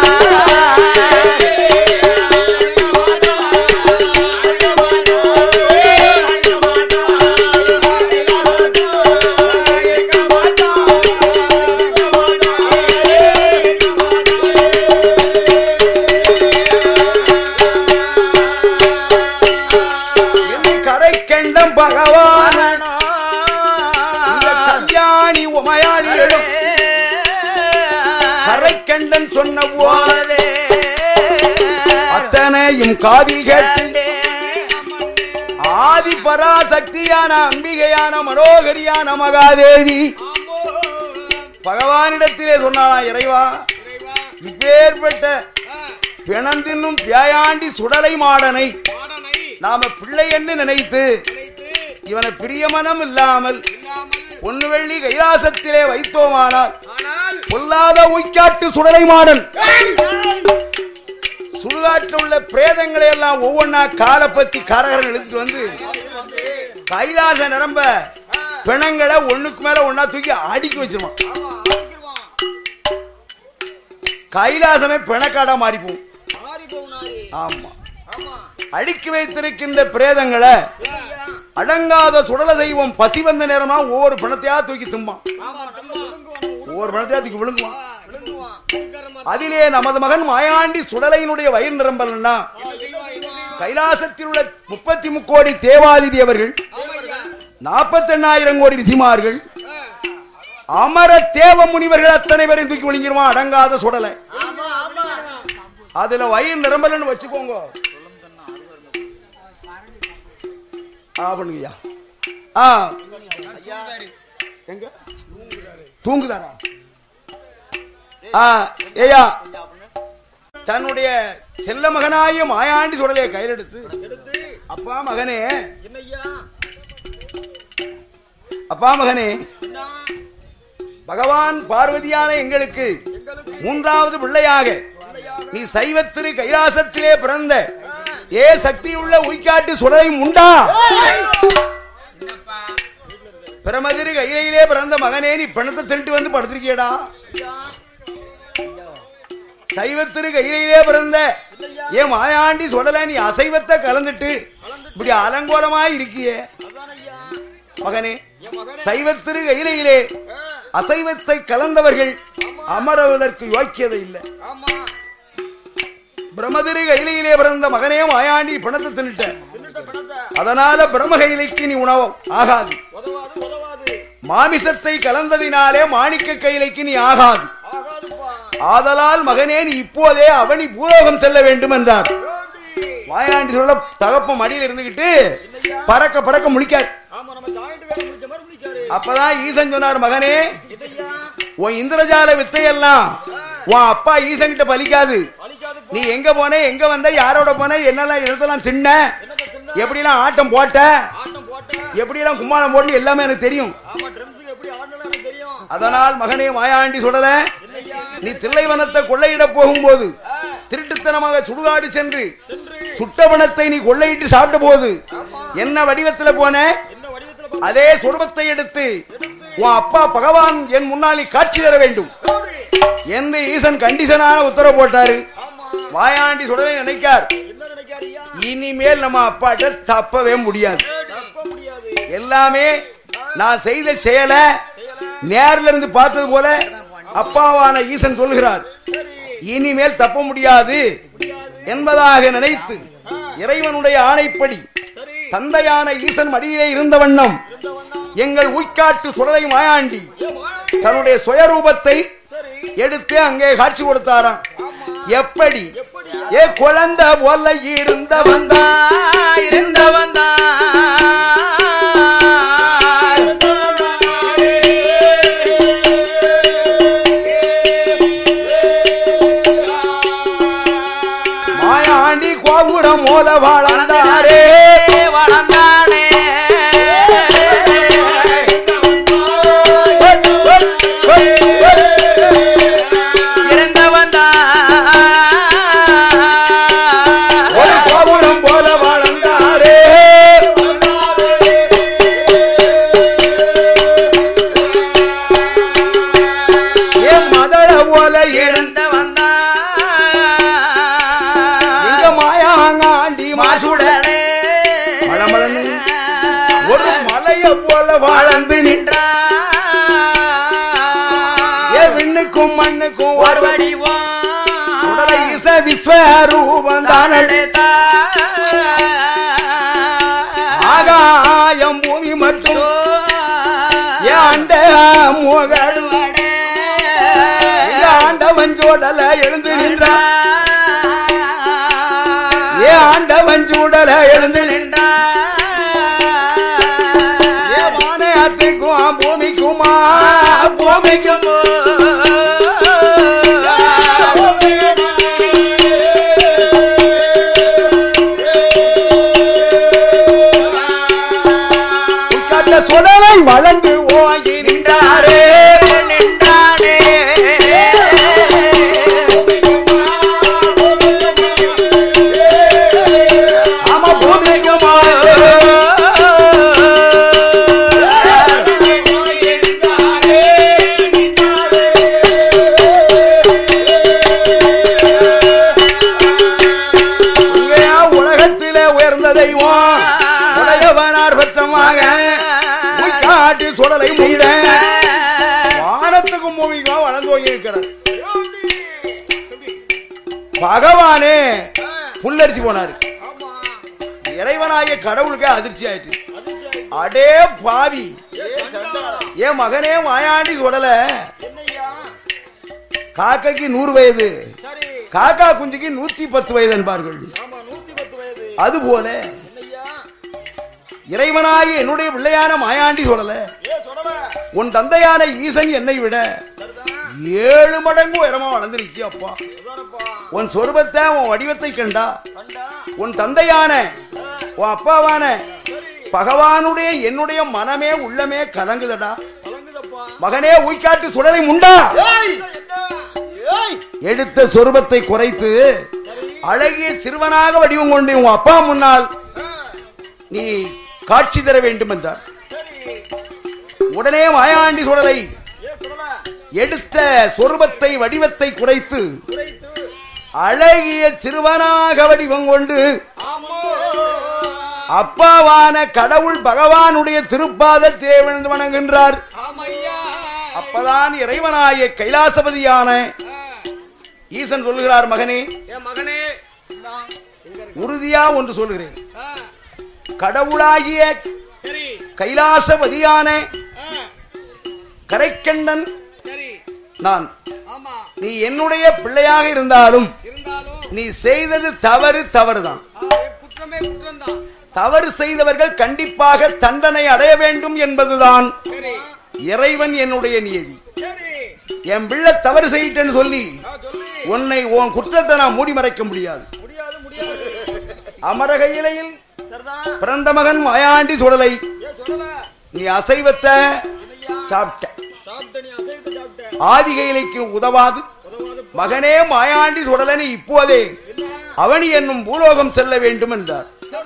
என்னை கரை கண்டம் பகவான் இந்த கல்யாணி உமையாளி எழும் கரை கண்டன் சொன்ன போது அத்தனையும் காதில் கேட்டு ஆதி பராசக்தியான அம்பிகையான மனோகரியான மகாதேவி பகவானிடத்திலே சொன்னானா இறைவா இப்பேற்பட்ட பிணந்தின்னும் பியாயாண்டி சுடலை மாடனை நாம பிள்ளை என்று நினைத்து இவனை பிரியமனம் இல்லாமல் பொன்னு வெள்ளி கைலாசத்திலே வைத்தோமானால் பொல்லாத உய்க்காட்டு சுடலை மாடன் சுடுகாட்டில் உள்ள பிரேதங்களை எல்லாம் ஒவ்வொன்றா காலப்பத்தி காரகரன் எடுத்துட்டு வந்து கைலாச நிரம்ப பிணங்களை ஒண்ணுக்கு மேல ஒண்ணா தூக்கி அடுக்கி வச்சிருவான் கைலாசமே பிணக்காடா மாறிப்போம் ஆமா அடுக்கி வைத்திருக்கின்ற பிரேதங்களை அடங்காத சுடல தெய்வம் பசி வந்த நேரமா ஒவ்வொரு பிணத்தையா தூக்கி தும்பான் ஒவ்வொரு பிணத்தையா தூக்கி விழுங்குவான் அதிலே நமது மகன் மாயாண்டி சுடலையினுடைய வயிறு நிரம்பலன்னா கைலாசத்தில் உள்ள முப்பத்தி முக்கோடி தேவாதி தேவர்கள் நாற்பத்தி எண்ணாயிரம் கோடி ரிசிமார்கள் அமர தேவ முனிவர்கள் அத்தனை பேரையும் தூக்கி விழுங்கிருவான் அடங்காத சுடலை அதுல வயிறு நிரம்பலன்னு வச்சுக்கோங்க ஆ பண்ணுங்கய்யா ஆ எங்க தூங்குதாரா ஆ ஏயா தன்னுடைய செல்ல மகனாய மாயாண்டி சுடலைய கையில் எடுத்து அப்பா மகனே அப்பா மகனே பகவான் பார்வதியான எங்களுக்கு மூன்றாவது பிள்ளையாக நீ சைவத்திரு கைலாசத்திலே பிறந்த ஏ சக்தியுள்ள உய்காட்டு சுடலை உண்டா பிரமதிரு கையிலே பிறந்த மகனே நீ பணத்தை திருட்டு வந்து படுத்திருக்கியடா சைவத்திரு கையிலே பிறந்த ஏன் மாயாண்டி சொல்லல நீ அசைவத்தை கலந்துட்டு இப்படி அலங்கோலமாய் இருக்கியே மகனே சைவத்திரு கையிலே அசைவத்தை கலந்தவர்கள் அமருவதற்கு யோக்கியதை இல்லை பிரமதிரு கையிலே பிறந்த மகனே மாயாண்டி பணத்தை தின்னுட்ட அதனால பிரம்ம கையிலைக்கு நீ உணவும் ஆகாது மாமிசத்தை கலந்ததினாலே மாணிக்க கையிலைக்கு நீ ஆகாது ஆதலால் மகனே நீ இப்போதே அவனி பூலோகம் செல்ல வேண்டும் என்றார் வாயாண்டி சொல்ல தகப்ப மடியில் இருந்துகிட்டு பறக்க பறக்க முழிக்கார் அப்பதான் ஈசன் சொன்னார் மகனே உன் இந்திரஜால வித்தையெல்லாம் உன் அப்பா ஈசன் கிட்ட பலிக்காது நீ எங்க போன எங்க வந்த யாரோட போன என்னெல்லாம் இடத்தெல்லாம் தின்ன எப்படிலாம் ஆட்டம் போட்ட எப்படிலாம் கும்மாளம் போட்டு எல்லாமே எனக்கு தெரியும் அதனால் மகனே மாயாண்டி சொல்லல நீ தில்லைவனத்தை கொள்ளையிட போகும்போது திருட்டுத்தனமாக சுடுகாடு சென்று சுட்ட பணத்தை நீ கொள்ளையிட்டு சாப்பிட்ட போது என்ன வடிவத்துல போன அதே சொருபத்தை எடுத்து உன் அப்பா பகவான் என் முன்னாலே காட்சி தர வேண்டும் என்று ஈசன் கண்டிஷனான உத்தரவு போட்டாரு வாயாண்டி சுடலை நினைக்கார் என்ன நினைக்காரியா இனிமேல் நம்ம அப்பாட்ட தப்பவே முடியாது தப்ப முடியாது எல்லாமே நான் செய்த செயல நேர்ல இருந்து பார்த்தது போல அப்பாவான ஈசன் சொல்லுகிறார் இனிமேல் தப்ப முடியாது என்பதாக நினைத்து இறைவனுடைய ஆணைப்படி தந்தையான ஈசன் மடியிலே இருந்த வண்ணம் எங்கள் உய்காட்டு சுடலை மாயாண்டி தன்னுடைய சுயரூபத்தை எடுத்து அங்கே காட்சி கொடுத்தாராம் எப்படி ஏ குழந்தை போல இருந்த வந்தா இருந்தவன் தான் மாயாண்டி கோபுரம் மோல வாழ்ந்தாரே வளர்ந்தானே இருந்தவன் ஒரு கோபுரம் போல வாழ்ந்தாரே ஏ மதள போல இருந்த இருந்தவன் எங்க மாயாங்காண்டி மாசுடனே மாசுடனே மளமளன்னு ஒரு மலைய போல வாழ்ந்து நின்ற ஏ விண்ணுக்கும் மண்ணுக்கும் ஒரு வடிவம் உடலை இச விஸ்வரூபம் தானடே ஆகாயம் பூமி மட்டும் ஏண்ட முகடு ஆண்டவன் சூடல எழுந்து நின்றான் ஏ ஆண்டவன் சூடல எழுந்து நின்றான் ஏ வானத்துக்கும் பூமிக்குமா பூமிக்கும் கட்ட சுடலை வளர்ந்து ஓங்கி நின்றாரே நின்றானே ஆமா பூமிக்குமா உண்மையா உலகத்திலே உயர்ந்த தெய்வம் உலகவனார் பற்றமாக காட்டு சுடலை முந்த வானத்துக்கும் பூமிக்கும் வளர்ந்து போய் இருக்கிறார் பகவானே புல்லரிச்சு போனாரு இறைவனாகிய கடவுளுக்கே அதிர்ச்சி ஆயிட்டு அடே பாவி ஏ சண்டாளா என் மகனே மாயாண்டி சுடல என்னய்யா காக்கைக்கு நூறு வயது சரி காக்கா குஞ்சுக்கு நூத்தி பத்து வயது என்பார்கள் ஆமா நூத்தி பத்து வயது அதுபோல என்னய்யா இறைவனாகி என்னுடைய பிள்ளையான மாயாண்டி சொல்லல ஏ சொல்லல உன் தந்தையான ஈசன் என்னை விட சரிதான் ஏழு மடங்கு உயரமா வளர்ந்து நிற்கிய அப்பா அதுதானப்பா உன் சொருபத்தை உன் வடிவத்தை கண்டா கண்டா உன் தந்தையான உன் அப்பாவான பகவானுடைய என்னுடைய மனமே உள்ளமே கலங்குதடா கலங்குதப்பா மகனே உய்காட்டு சுடலை முண்டா ஏய் ஏய் எடுத்த சொருபத்தை குறைத்து அழகிய சிறுவனாக வடிவம் கொண்டு உன் அப்பா முன்னால் நீ காட்சி தர வேண்டும் என்றார் சரி உடனே மாயாண்டி சுடலை ஏ சொல்லல எடுத்த சொருபத்தை வடிவத்தை குறைத்து குறைத்து அழகிய சிறுவனாக வடிவம் கொண்டு ஆமா அப்பாவான கடவுள் பகவானுடைய திருப்பாதத்திலே விழுந்து வணங்குகின்றார் ஆமையா அப்பதான் இறைவனாய கைலாசபதியான ஈசன் சொல்லுகிறார் மகனே என் மகனே நான் எங்க இருக்க? உறுதியா ஒன்று சொல்லுகிறேன் ஆ, கடவுளாகிய சரி கைலாசபதியான ஆ, கரைக்கண்ணன் சரி நான் ஆமா நீ என்னுடைய பிள்ளையாக இருந்தாலும் இருந்தாலும் நீ செய்தது தவறு தவறுதான் ஆ, ஏ, குற்றமே குற்றம்தான் தவறு செய்தவர்கள் கண்டிப்பாக தண்டனை அடைய வேண்டும் என்பதுதான் சரி இறைவன் என்னுடைய நியதி சரி என் பிள்ளை தவறு செய்யிட்டேன்னு சொல்லி ஆ, சொல்லு உன்னை உன் குற்றத்தை நான் மூடி மறைக்க முடியாது முடியாது முடியாது அமரகையிலையில் சரிதான் பிறந்த மகன் மாயாண்டி சுடலை ஏ சொல்லல நீ அசைவத்தை என்னய்யா சாப்பிட்ட சாப்பிட்ட நீ அசைத்து சாப்பிட்ட ஆதிகையிலைக்கு உதவாது உதவாது மகனே மாயாண்டி சுடலை நீ இப்போதே அவனி என்னும் பூலோகம் செல்ல வேண்டும் என்றார் சபா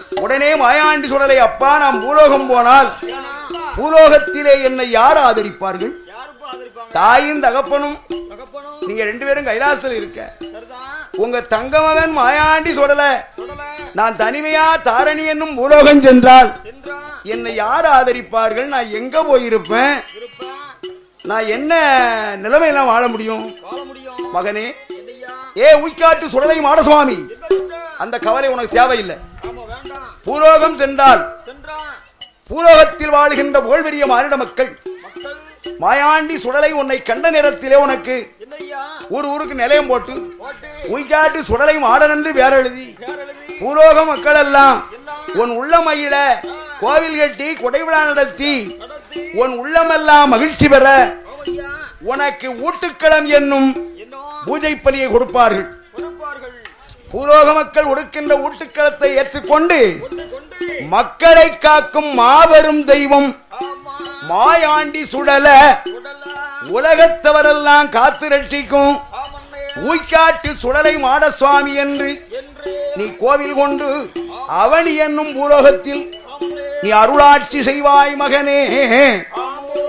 உடனே மாயாண்டி சுடலை அப்பா நாம் பூலோகம் போனால் பூலோகத்திலே என்னை யார் ஆதரிப்பார்கள் யாருப்பா ஆதரிப்பாங்க தாயும் தகப்பனும் தகப்பனும் நீங்க ரெண்டு பேரும் கைலாசத்தில் இருக்க சரிதான் உங்க தங்க மகன் மாயாண்டி சுடல தொடல நான் தனிமையா தாரணி என்னும் பூலோகம் சென்றால் சென்றான் என்னை யார் ஆதரிப்பார்கள் நான் எங்க போயிருப்பேன் இருப்பான் நான் என்ன நிலைமையில வாழ முடியும் வாழ முடியும் மகனே என்னையா ஏ உய்காட்டு சுடலை மாடசுவாமி என்ன சொல்ற? அந்த கவலை உனக்கு தேவையில்லை ஆமா வேண்டாம் பூலோகம் சென்றால் சென்றான் பூலோகத்தில் வாழுகின்ற புகழ்பெரிய மானிட மக்கள் மக்கள் மாயாண்டி சுடலை உன்னை கண்ட நேரத்திலே உனக்கு என்னையா ஊர் ஊருக்கு நிலையம் போட்டு போட்டு உய்காட்டு சுடலை மாடன் என்று பேர் எழுதி பேர் எழுதி பூலோக மக்கள் எல்லாம் உன் உள்ளமையில கோவில் கட்டி கொடைவிழா நடத்தி நடத்தி உன் உள்ளமெல்லாம் மகிழ்ச்சி பெற ஆமையா உனக்கு ஊட்டுக்களம் என்னும் இன்னும் பூஜை பலியை கொடுப்பார்கள் கொடுப்பார்கள் பூலோக மக்கள் ஒடுக்கின்ற ஊட்டுக்களத்தை ஏற்றுக்கொண்டு கொண்டு கொண்டு மக்களை காக்கும் மாபெரும் தெய்வம் ஆமா மாயாண்டி சுடல உடலா உலகத்தவரெல்லாம் காத்து ரட்சிக்கும் ஆமண்ணே ஊய்க்காட்டு சுடலை மாடசுவாமி என்று என்று நீ கோவில் கொண்டு அவனி என்னும் பூலோகத்தில் ஆமண்ணே நீ அருளாட்சி செய்வாய் மகனே ஆமோ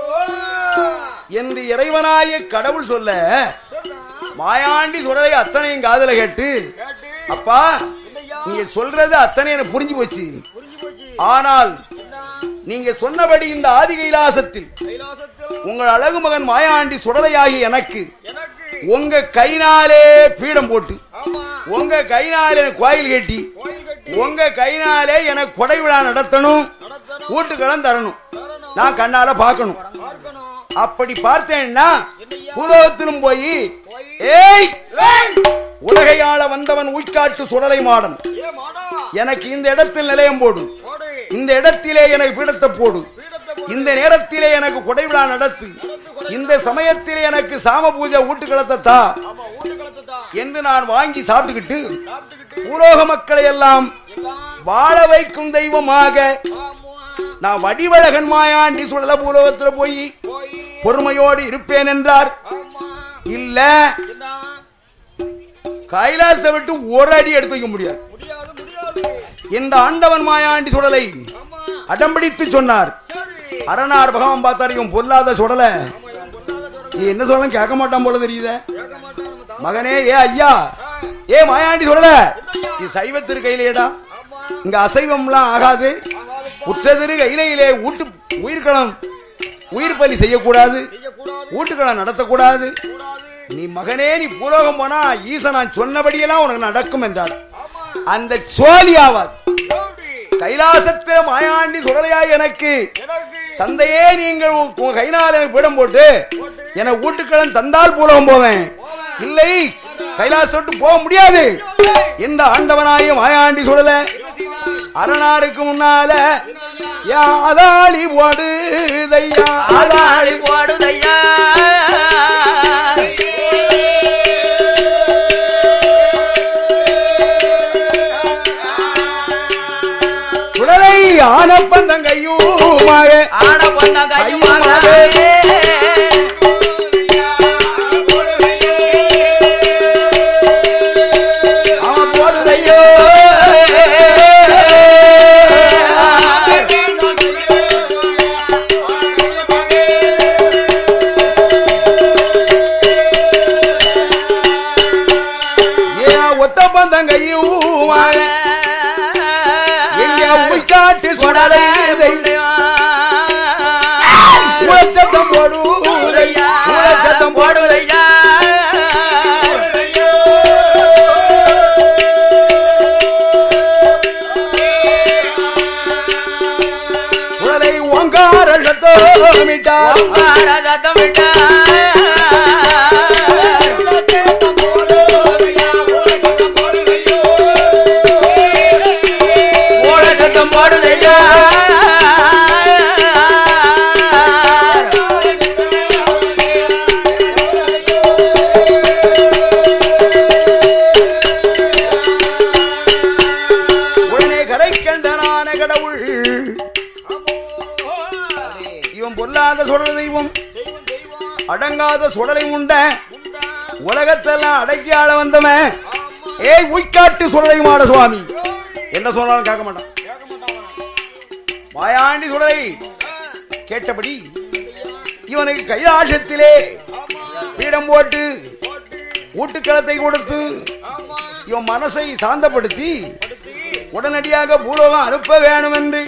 என்று இறைவனாய கடவுள் சொல்ல சொல்றான் மாயாண்டி சுடலை அத்தனையும் காதல கேட்டு கேட்டு அப்பா என்னையா நீங்க சொல்றது அத்தனை எனக்கு புரிஞ்சு போச்சு புரிஞ்சு போச்சு ஆனால் என்ன நீங்க சொன்னபடி இந்த ஆதி கைலாசத்தில் கைலாசத்தில் உங்கள் அழகு மகன் மாயாண்டி சுடலையாகி எனக்கு எனக்கு உங்க கைனாலே பீடம் போட்டு ஆமா உங்க கைனாலே எனக்கு கோயில் கட்டி கோயில் கட்டி உங்க கைனாலே எனக்கு கொடை விழா நடத்தணும் நடத்தணும் வீட்டுக்கெல்லாம் தரணும் தரணும் நான் கண்ணால பார்க்கணும் பார்க்கணும் அப்படி பார்த்தேன்னா பூலோகத்திலும் போய் போய் ஏய் உலகையாள வந்தவன் உய்காட்டு சுடலை மாடன் ஏ மாடா எனக்கு இந்த இடத்தில் நிலையம் போடு போடு இந்த இடத்திலே எனக்கு பீடத்தை போடு பீடத்தை போடு இந்த நேரத்திலே எனக்கு கொடை விழா நடத்து இந்த சமயத்திலே எனக்கு சாம பூஜை ஊட்டுக்களத்தை தா ஆமா ஊட்டு கலத்தை தான் என்று நான் வாங்கி சாப்பிட்டுக்கிட்டு சாப்பிட்டுக்கிட்டு பூலோக மக்களை எல்லாம் எல்லாம் வாழ வைக்கும் தெய்வமாக ஆமா நான் வடிவழகன் மாயாண்டி சுடல பூலோகத்துல போய் போய் பொறுமையோடு இருப்பேன் என்றார் ஆமா இல்ல என்ன கைலாசத்தை விட்டு ஒரு அடி எடுத்து வைக்க முடியாது முடியாது முடியாது இந்த ஆண்டவன் மாயாண்டி சுடலை ஆமா அடம்பிடித்து சொன்னார் சரி அரணார் பகவான் பார்த்தார் இவன் பொல்லாத சுடல ஆமா இவன் பொண்ணாத தொடர்ந்து நீ என்ன சொல்லலாம் கேட்க மாட்டான் போல தெரியுதே கேட்க மாட்டான் நம்ம தான் மகனே ஏ ஐயா ஏ மாயாண்டி சுடல நீ சைவத்திரு கையிலேடா ஆமா இங்க அசைவம்லாம் ஆகாது ஆகாதுப்பா உற்றதிரு கையிலே ஊட்டு உயிர்க்களம் உயிர் பலி செய்யக்கூடாது செய்யக்கூடாது ஊட்டுக்களம் நடத்தக்கூடாது கூடாது நீ மகனே நீ பூலோகம் போனா ஈசன் நான் சொன்னபடியெல்லாம் உனக்கு நடக்கும் என்றார் ஆமா அந்த சோழி ஆவாது எப்படி கைலாசத்தில மாயாண்டி சுடலையாய் எனக்கு எனக்கு தந்தையே நீங்கள் உங்க- உங்க கையினால் எனக்கு பீடம் போட்டு போட்டு என ஊட்டுக்களம் தந்தால் பூலோகம் போவேன் இல்லை கைலாசம் விட்டு போக முடியாது இந்த ஆண்டவனாய மாயாண்டி சுடல அரணாருக்கு முன்னால யாதாளி போடுதையா ஆதாளி போடுதையா சுடலை ஆனப்பந்தங்கையூமாக ஆன பொண்ண கையுமாக அவன் போடுதையோ ஏன் ஒத்த பந்தங்கையூமாக எங்க உய்காட்டு சுடலை உலச்சத்தம் போடுதையா உலச்சத்தம் போடுதையா சுடலை ஓங்கார சத்தமிட்டார் சத்தம் போடுதையா உடனே கரை கண்டனான கடவுள் இவன் பொல்லாத சுடல தெய்வம் தெய்வம் தெய்வம் அடங்காத சுடலை உண்ட உண்டா உலகத்தெல்லாம் அடக்கி ஆள வந்தவன் ஏய் உய்காட்டு சுடலை மாட சுவாமி என்ன சொன்னாலும் கேட்க மாட்டான் கேட்க மாட்டான் வாயாண்டி சுடலை கேட்டபடி இவனுக்கு கைலாசத்திலே பீடம் போட்டு ஊட்டுக்களத்தை கொடுத்து ஆமா இவன் மனசை சாந்தப்படுத்தி உடனடியாக பூலோகம் அனுப்ப வேணும் என்று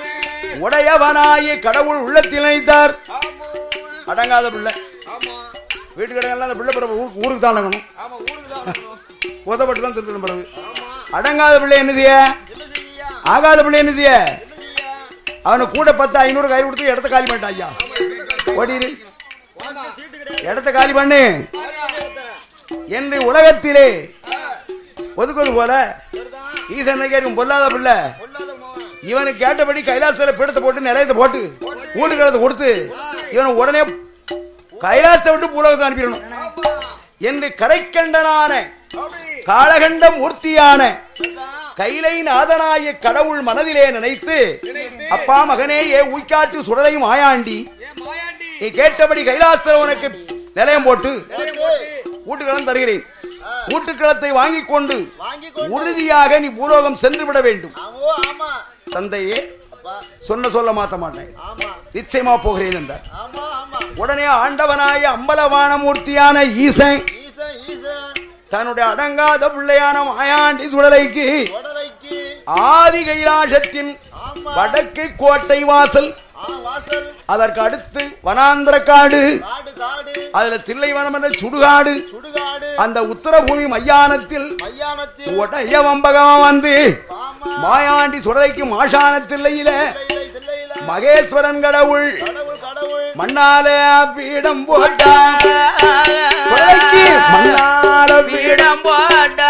உடையவனாய கடவுள் உள்ளத்தில் நினைத்தார் அடங்காத பிள்ளை ஆமா வீட்டுக்கு இடங்கள்லாம் அந்த பிள்ளை பிறகு ஊருக்கு ஊருக்கு தான் அடங்கணும் ஆமா ஊருக்கு தான் வரணும். உதப்பட்டு தான் திருத்தணும் பிறகு ஆமா அடங்காத பிள்ளை என்ன செய்ய என்ன செய்யா ஆகாத பிள்ளை என்ன செய்ய என்ன செய்யா அவனை கூட பத்து ஐநூறு கை கொடுத்து இடத்த காலி பண்ணிட்டான் ஐயா ஓடிரு உனக்கு சீட்டு கிடையாது இடத்த காலி பண்ணு ஆகாதத்தை. என்று உலகத்திலே ஆ, ஒதுக்குவது போல சரிதான் ஈசன் கேட்கும் பொல்லாத பிள்ளை பொல்லாத மகன் இவனுக்கு கேட்டபடி கைலாசத்துல பீடத்தை போட்டு நிறையத்தை போட்டு வீட்டுக்கிறத கொடுத்து இவனை உடனே கைலாசத்தை விட்டு பூலகத்தை அனுப்பிடணும் ஆமா என்று கரைக்கண்டனான அப்படி காளகண்ட மூர்த்தியான சரிதான் கைலை நாதனாய கடவுள் மனதிலே நினைத்து அப்பா மகனே ஏ உய்காட்டு சுடலையும் ஆயாண்டி ஏ மாயாண்டி நீ கேட்டபடி கைலாசத்தில் உனக்கு நிலையம் போட்டு போட்டு ஊட்டுக்களம் தருகிறேன் ஊட்டுக்களத்தை வாங்கிக் கொண்டு வாங்கி கொண்டு உறுதியாக நீ பூலோகம் சென்று விட வேண்டும் ஆமோ ஆமா தந்தையே அப்பா சொன்ன சொல்ல மாத்த மாட்டேன் ஆமா நிச்சயமா போகிறேன் என்றார் ஆமா ஆமா உடனே ஆண்டவனாய அம்பலவானமூர்த்தியான ஈசன் ஈசன் ஈசன் தன்னுடைய அடங்காத பிள்ளையான மாயாண்டி சுடலைக்கு உடலைக்கு ஆதி கைலாசத்தின் ஆமா வடக்கு கோட்டை வாசல் ஆ வாசல் அதற்கு அடுத்து வனாந்திர காடு காடு காடு அதுல தில்லைவனம் என்ற சுடுகாடு சுடுகாடு அந்த உத்தரபூமி மையானத்தில் மையானத்தில் உடைய வம்பகம் வந்து ஆமா மாயாண்டி சுடலைக்கு மாஷான தில்லையில தில்லை தில்லையில மகேஸ்வரன் கடவுள் கடவுள் கடவுள் மண்ணால பீடம் போட்டான் சுடலைக்கு மண்ணால பீடம் பீடம் போட்டா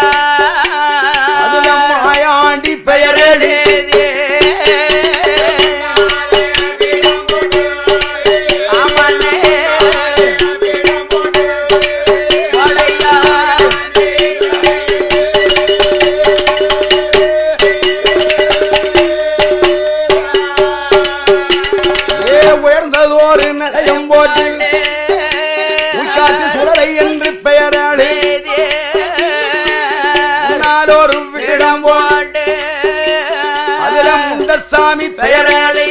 அதுல மாயாண்டி பெயரடி ஆமனே வளையா ஏ உயர்ந்ததோரு நிலையம் போட்டு உட்காட்டு சுடலை என்று பெயராளி ஒரு பீடம் போட்டு அதுல முண்டசாமி பெயராளி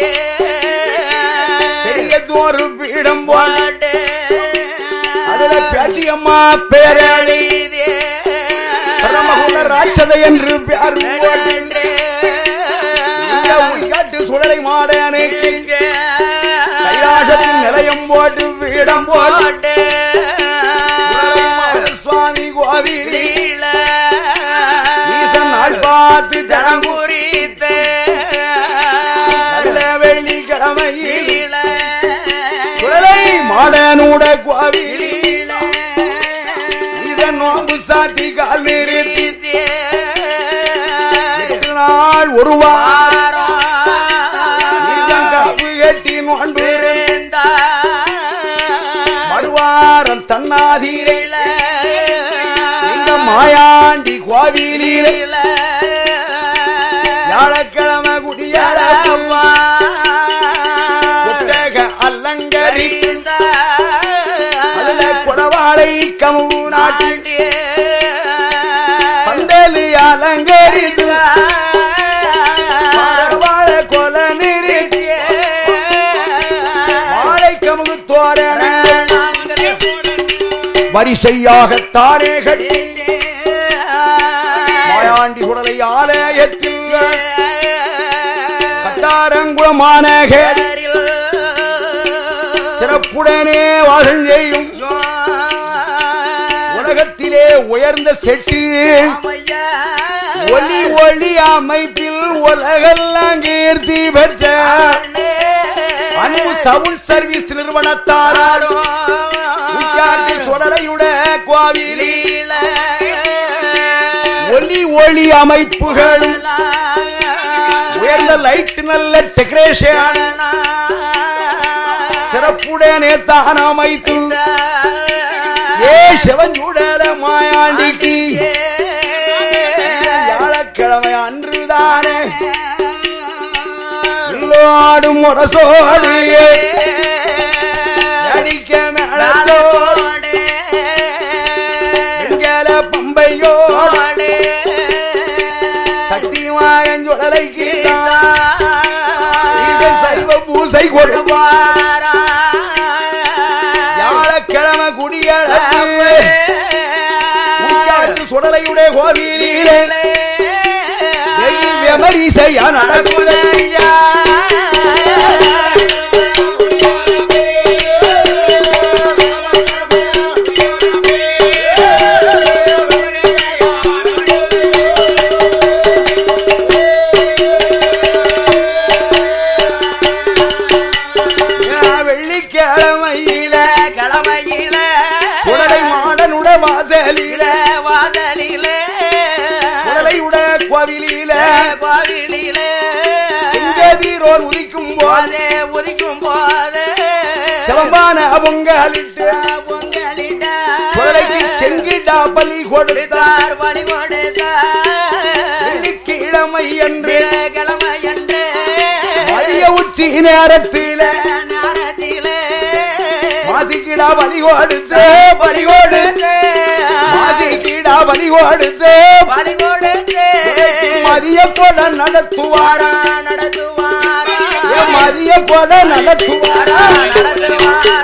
பெரியதோரு பீடம் போட்டு அதுல பேச்சியம்மா பெயராளி பிரமகுல ராட்சதை என்று பேர் போட்டு இந்த உள்காட்டு சுடலை மாடனுக்கு கைலாசத்தில் நிலையம் போட்டு பீடம் போட்டு சுடலை சுவாமி கோவில் ஈசன் நாள் பார்த்து தரங்குறி நல்ல வெள்ளிக்கிழமையில் சுடலை மாடனூட கோவில் இதன் நோம்பு சாத்தி கால் நிறுத்தி எட்டு நாள் ஒரு வாரம் இதன் காப்பு கட்டி நோன்பு மறுவாரம் தன்னாதீரே இந்த மாயாண்டி கோவிலிலே வியாழக்கிழமை குடியாளம்மா புத்தக அலங்கரி அதுல குடவாளை கமு நாட்டி பந்தலி அலங்கரித்து வாழ கொல நிறுத்தி வாழை கமுகு தோரண வரிசையாக தாரேகள் மாயாண்டி குடலை ஆலயத்தில் கட்டாரங்குளமான சிறப்புடனே வாசல் செய்யும் உலகத்திலே உயர்ந்த செட்டு ஒளி ஒளி அமைப்பில் உலகெல்லாம் கீர்த்தி பெற்ற அன்பு சவுண்ட் சர்வீஸ் நிறுவனத்தாரும் உச்சாட்டி சுடலையுட கோவிலில் ஒளி ஒளி அமைப்புகளும் உயர்ந்த லைட் நல்ல டெக்கரேஷன் சிறப்புடனே தான் அமைத்து ஏ சிவஞ்சுடல மாயாண்டிக்கு வியாழக்கிழமை அன்றுதானே எல்லோடும் முரசோடு அடிக்க மேளத்தோடு எங்கல பம்பையோடு சக்தி மகன் சுடலைக்கு இது சைவ பூசை கொடுப்பா வியாழக்கிழமை குடியளவு உட்காட்டு சுடலையுடைய கோவிலிலே வெயில் வெமரிசையா நடக்குதையா வெள்ளிக்கிழமையில கிழமையில சுடலை மாடனுட வாசலில வாசலில சுடலையுட கோவிலில கோவிலில செங்கதிரோர் உதிக்கும் போது போதே உதிக்கும் போது சிவம்பான பொங்கலிட்டு பொங்கலிட்ட சுடலைக்கு செங்கிட்டா பலி கொடுத்தார் தார் வழி கொடுத்தார் வெள்ளிக்கிழமை என்று கிழமை என்று மதிய உச்சி நேரத்தில நேரத்திலே மாசிக்கிடா பலி கொடுத்து பலி கொடுத்து மாசிக்கிடா பலி கொடுத்து வழி கொடுத்து மதிய கொட நடத்துவாரா நடத்துவாரா ஏ மதிய கொட நடத்துவாரா நடத்துவாரா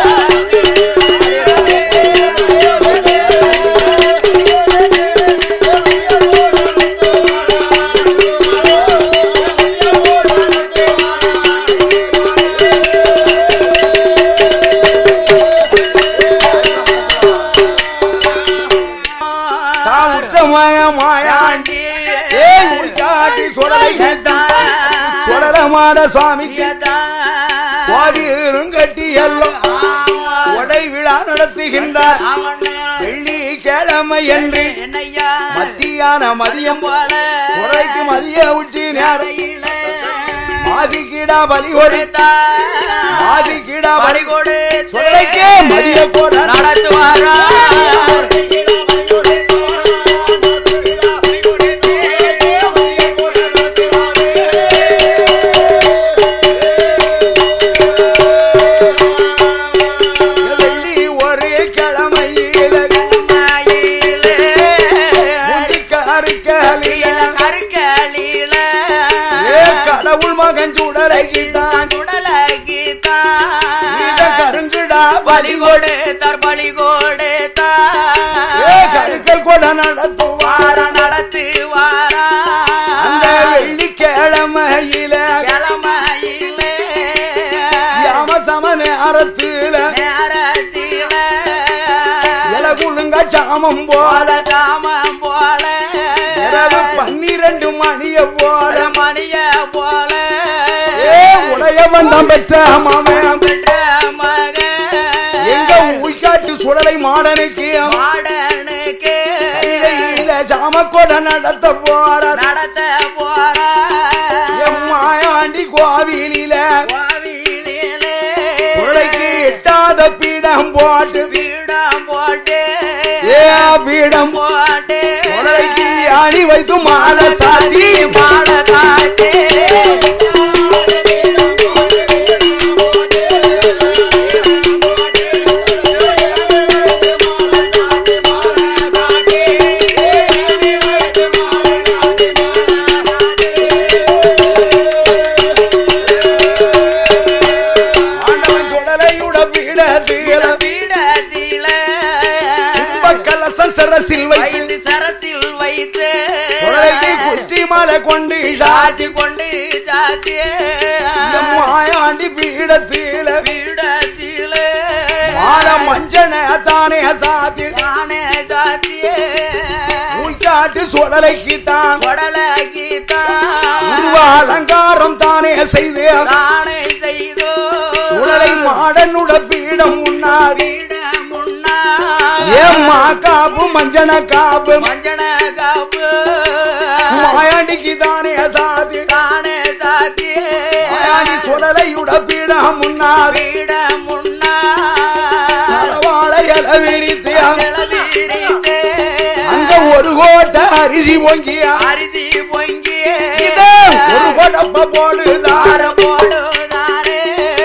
தான் உற்றமய மாயாண்டி ஏய் உள்காட்டி சுடலை சுடலமாட சுவாமிக்கு கோவிலும் கட்டி எல்லாம் உடை விழா நடத்துகின்றார் வெள்ளி கிழமை என்று என்னையா மத்தியான மதியம் போல குறைக்கு மதிய உச்சி நேரம் மாசிக்கிடா பலி கொடுத்த மாசிக்கிடா பலி பறிகொடு சுடலைக்கே மதிய கொட நடத்துவாரா வெள்ளி ஒரு கிழமையில மயிலே முடிக்காருக்கலில கருக்கலில ஏ கடவுள் மகன் சுடலைக்குத்தான் இத கருங்குடா பலி கொடு தற்பலி கொடு ஏ கருக்கல் கொட நடத்துவார் வார நடத்துவாரா அந்த வெள்ளிக்கிழமையில கிழமையிலே யாம சம நேரத்துல நேரத்தில இலகுலுங்க சாமம் போல போல தாமம் போல இரவு பன்னிரண்டு மணிய போல மணிய போல ஏ உடையவன் தான் பெற்ற மாமன் பெற்ற மகன் எங்க உய்காட்டு சுடலை மாடனுக்கு மாடனுக்கு கையில சாம கொட நடத்த போற நடத்த போறா எம்மாயாண்டி கோவிலில கோவிலிலே சுடலைக்கு எட்டாத பீடம் போட்டு பீடம் போட்டு ஏ பீடம் போட்டு சுடலைக்கு அணி வைத்து மாலை சாத்தி மாட சாத்தி ஆண்டவன் சுடலையுட பீடத்தில பீடத்தில கும்பக்கலசம் சரசில் வைத்து வைத்து சரசில் வைத்து சுடலைக்கு குச்சி மாலை கொண்டு சாத்தி சாத்தி கொண்டு சாத்திய மாயாண்டி பீடத்தில பீடத்தில மாலை மஞ்சன தானே சாத்தி தானே சாத்திய உய்காட்டு சுடலைக்கு தான் கொடலகித்தான் அலங்காரம் தானே செய்து தானே செய்தோ சுடலை மாடனுட பீடம் உண்ணார் பீடம் முன்னா ஏம்மா காப்பு மஞ்சன காப்பு மஞ்சன காப்பு மாயாண்டிக்கு தானே சாதி தானே சாத்திய மாயாண்டி சுடலையுட பீடம் முன்னார் பீடம் முன்னா வாழை இல விரித்து கிளவிரித்தே அங்க ஒரு கோட்டை அரிசி பொங்கியா அரிசி பொங்கிய இதே ஒரு கொடப்ப போடுதார போடுதாரே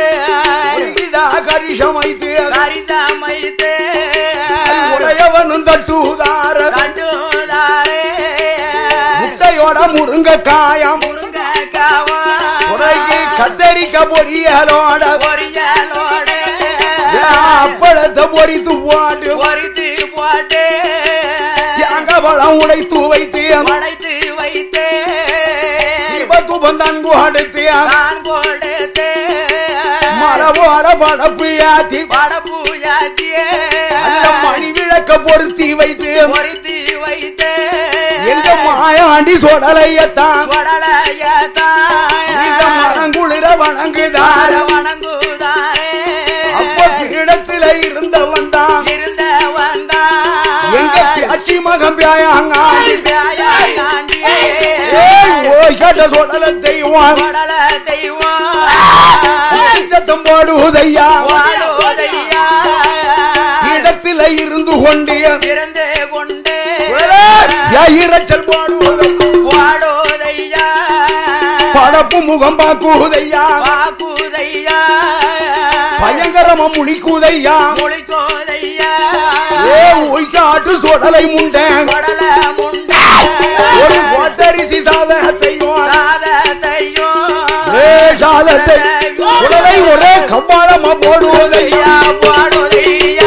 கரிசம் வைத்து கரிசமைத்து உடையவனும் தட்டுதார கண்டுதாரே முட்டையோட முருங்க காயம் முருங்கக்காவா உரைக்கு கத்தரிக்க பொரியலோட பொரியலோட அப்பளத்தை பொறித்து போட்டு பொரித்து போட்டு தேங்க பழம் உடைத்து வைத்து படைத்து வைத்து தூபம் தன்பு அடுத்து நான் கொடுத்து மலை போட படப்பு ஏத்தி படப்பூயாச்சியே அந்த மணி விளக்க பொருத்தி வைத்து பொரித்து வைத்து எங்க மாயாண்டி சொடலையத்தான் இந்த வடலையத்தான் மனங்குளிர வணங்குதார வணங்குதாரே அப்ப பீடத்தில இருந்தவன் தான் இருந்த வந்தா எங்க பியாச்சி மகன் பியாயாங்காண்டி காண்டியே ஏய் ஓய் கட்ட சொடல தெய்வம் வடல தெய்வம் சத்தம் போடுவதையா வாழோதையா இடத்தில இருந்து கொண்டு பிறந்து கொண்டு இரைச்சல் பாடுவதை வாடோதையா படப்பு முகம் பாக்குவதையா பாக்குதையா பயங்கரமா முழிக்குதையா முழிக்கோதையா ஏ ஒய்காட்டு சொடலை முண்டேன் வடல முண்டை ஒரு கோட்டரிசி சாதகத்தையும் சாதத்தையும் ஏ சாதத்தை உடலை ஒரே கம்பாலமா போடுவதையா ஐயா பாடுதையா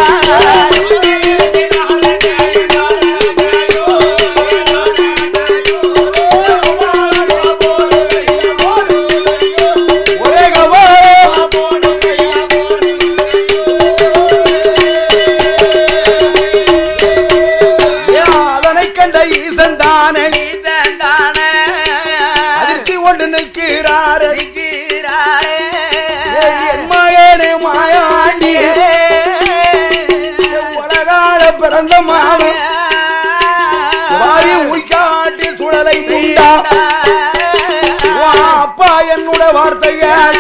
ஒரே கம்பாலம் ஏ, அதனை கண்ட ஈசன் தானே ஈசந்தானே அதிர்ச்சி கொண்டு நிற்கிறாரு நிற்கிறாரே. ஏ, என் மகனே மாயாண்டியே உலகால பிறந்த மாவன் வாரி உய்காட்டி சுழலை முண்டா வா, அப்பா என்னோட வார்த்தைகள்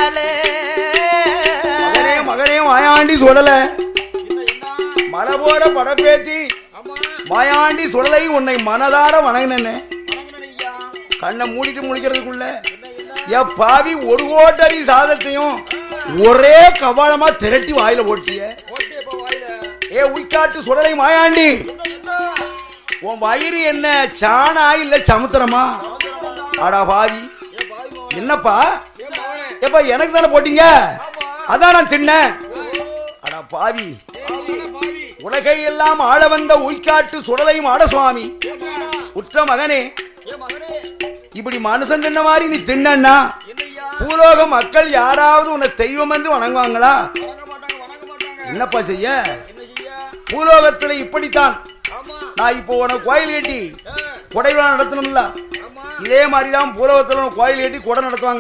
மகனே மகனே மாயாண்டி சுடல மலை போற படப்பேத்தி மாயாண்டி சுடலை உன்னை மனதார வணங்கினே கண்ணை மூடிட்டு முடிக்கிறதுக்குள்ள என் பாவி ஒரு கோட்டரி சாதத்தையும் ஒரே கபாலமா திரட்டி வாயில போட்டிய ஏ உய்காட்டு சுடலை மாயாண்டி உன் வயிறு என்ன சாணா இல்ல சமுத்திரமா அடா பாவி என்னப்பா எப்ப எனக்கு தானே போட்டீங்க அதான் நான் தின்னேன் அடா பாவி உலகை எல்லாம் ஆள வந்த உய்காட்டு சுடலை மாட சுவாமி உற்ற மகனே இப்படி மனுஷன் தின்ன மாதிரி நீ தின்னா பூலோக மக்கள் யாராவது உன்னை தெய்வம் என்று வணங்குவாங்களா என்னப்பா செய்ய பூலோகத்துல இப்படித்தான் நான் இப்போ உனக்கு கோயில் கட்டி கொடை விழா நடத்தணும்ல இதே மாதிரி தான் பூலோகத்துல உனக்கு கோயில் கட்டி கொடை நடத்துவாங்க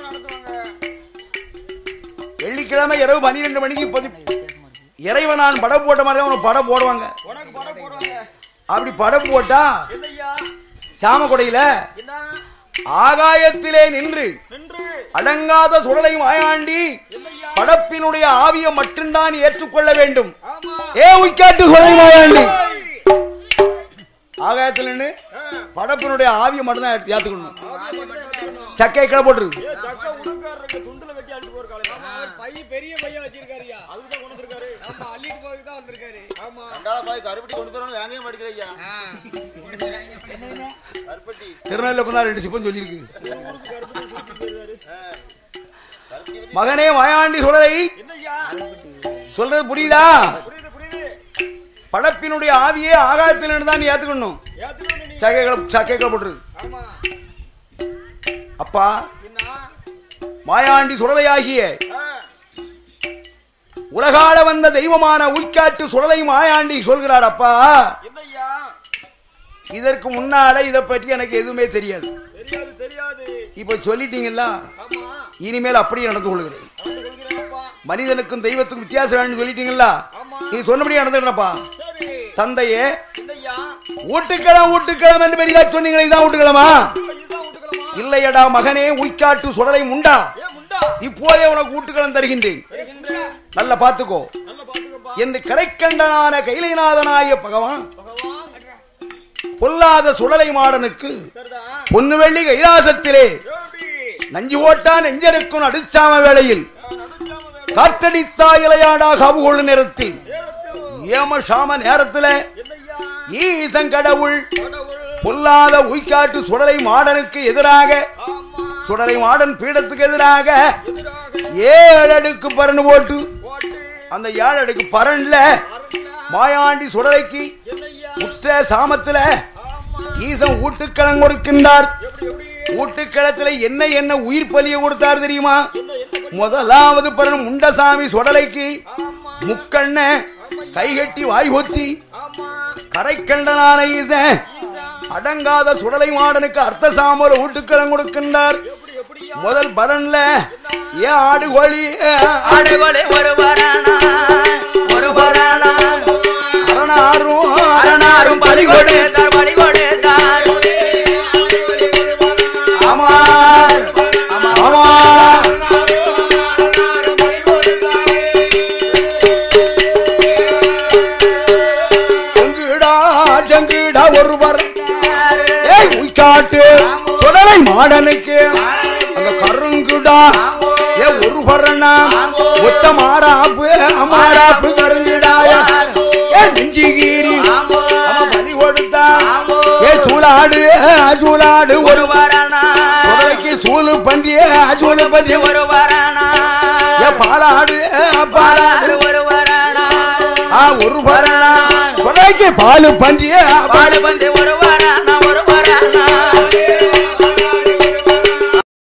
வெள்ளிக்கிழமை இரவு பன்னிரெண்டு மணிக்கு பதி இறைவனான் படம் போட்ட மாதிரி தான் உனக்கு படம் போடுவாங்க அப்படி படம் போட்டா சாம கொடையில ஆகாயத்திலே நின்று அடங்காத சுடலை மாயாண்டி படப்பினுடைய ஆவியை மட்டும்தான் ஏற்றுக்கொள்ள வேண்டும் ஏ உய்காட்டு சுடலை மாயாண்டி ஆகாயத்தில் நின்று படப்பினுடைய ஆவியை மட்டும்தான் ஏத்து- ஏத்துக்கணும் சக்கை கிளை போட்டுரு பெரிய பையன் வச்சிருக்காருயா அதுக்கு தான் கொண்டு வந்திருக்காரு ஆமா அள்ளிட்டு போய் தான் வந்திருக்காரு ஆமா ரெண்டாவது பாய் கருப்பட்டி கொண்டு போறோம் வேங்கையும் படிக்கல ஐயா கருப்பட்டி திருநெல்வேலி தான் ரெண்டு சிப்பம் சொல்லியிருக்கு மகனே மாயாண்டி சுடலை என்னய்யா சொல்றது புரியுதா புரியுது புரியுது படப்பினுடைய ஆவியே ஆகாயத்தில் நின்று தான் நீ ஏத்துக்கணும் ஏத்துக்கணும் நீ சக்கைகளை சக்கைகளை போட்டுரு ஆமா அப்பா என்ன மாயாண்டி சுடலையாகிய ஆ, உலகால வந்த தெய்வமான உய்காட்டு சுடலை மாயாண்டி சொல்கிறார் அப்பா என்னய்யா இதற்கு முன்னால இதை பற்றி எனக்கு எதுவுமே தெரியாது தெரியாது தெரியாது இப்ப சொல்லிட்டீங்கல்ல ஆமா இனிமேல் அப்படியே நடந்து கொள்கிறேன் வந்து சொல்கிறேன்ப்பா மனிதனுக்கும் தெய்வத்துக்கும் வித்தியாசம் வேணும்னு சொல்லிட்டீங்கல்ல ஆமா நீ சொன்னபடியே நடந்துக்கிறப்பா சரி தந்தையே என்னய்யா ஊட்டுக்கிழம் ஊட்டுக்கிழம் என்று பெரிதா சொன்னீங்களே இதான் ஊட்டுக்கிழமா இதுதான் விட்டுக்கலாமா இல்லையடா மகனே உய்காட்டு சுடலை முண்டா ஏ முண்டா இப்போதே உனக்கு ஊட்டுக்கிழம் தருகின்றேன் வருகின்ற நல்ல பாத்துக்கோ நல்லா பாத்துக்கப்பா என்று கரைக்கண்டனான கைலைநாதனாய பகவான் பகவான் பொல்லாத சுடலை மாடனுக்கு சரிதான் பொன்னு வெள்ளி கைலாசத்திலே ஏண்டி நஞ்சு ஓட்டா நெஞ்சருக்கும் நடுச்சாம வேளையில் நடுச்சாம வேலை காற்றடித்தா இலையாடா கவு கொள்ளு நேரத்தில் நேரத்தில் ஏம சாம நேரத்துல என்னய்யா ஈசன் கடவுள் கடவுள் பொல்லாத உய்காட்டு சுடலை மாடனுக்கு எதிராக சுடலை மாடன் பீடத்துக்கு எதிராக ஏழு அடுக்கு பரண் போட்டு அந்த ஏழு அடுக்கு பரன்ல மாயாண்டி சுடலைக்கு உற்ற சாமத்துல ஈசன் ஊட்டுக்களம் கொடுக்கின்றார் ஊட்டுக்களத்துல என்ன என்ன உயிர் பலிய கொடுத்தார் தெரியுமா முதலாவது பரன் முண்டசாமி சுடலைக்கு முக்கண்ண கைகட்டி வாய் ஒத்தி கரைக்கண்டனான ஈசன் அடங்காத சுடலை மாடனுக்கு அர்த்த சாமர ஊட்டுக்களம் கொடுக்கின்றார் முதல் பரன்ல ஏன் ஆடு கோழி ஆடுகொலை ஒரு வரானா ஒரு வரானா அரணாரும் அரணாரும் பலி கொடுத்தார் பலி கொடுத்தார் ஆமா ஆமா ஜங்குடா ஜங்குடா ஒருவர் ஏய் உய்காட்டு சுடலை மாடனுக்கு அங்க கருங்குடா ஏ ஒரு பரணா ஒத்த மாறாப்பு மாறாப்பு கருங்குடாய ஏ நெஞ்சிகீரி அவன் பலி கொடுத்தா ஏ சூளாடு சூளாடு ஒரு ஒரு வரானா சுடலைக்கு சூழு பன்றிய சூழு பன்றி ஒரு வரானா ஏ பாலாடு பாலாடு ஒரு வரானா ஆ ஒரு பரணா சுடலைக்கு பாலு பன்றிய பாடு வந்து ஒரு வரானா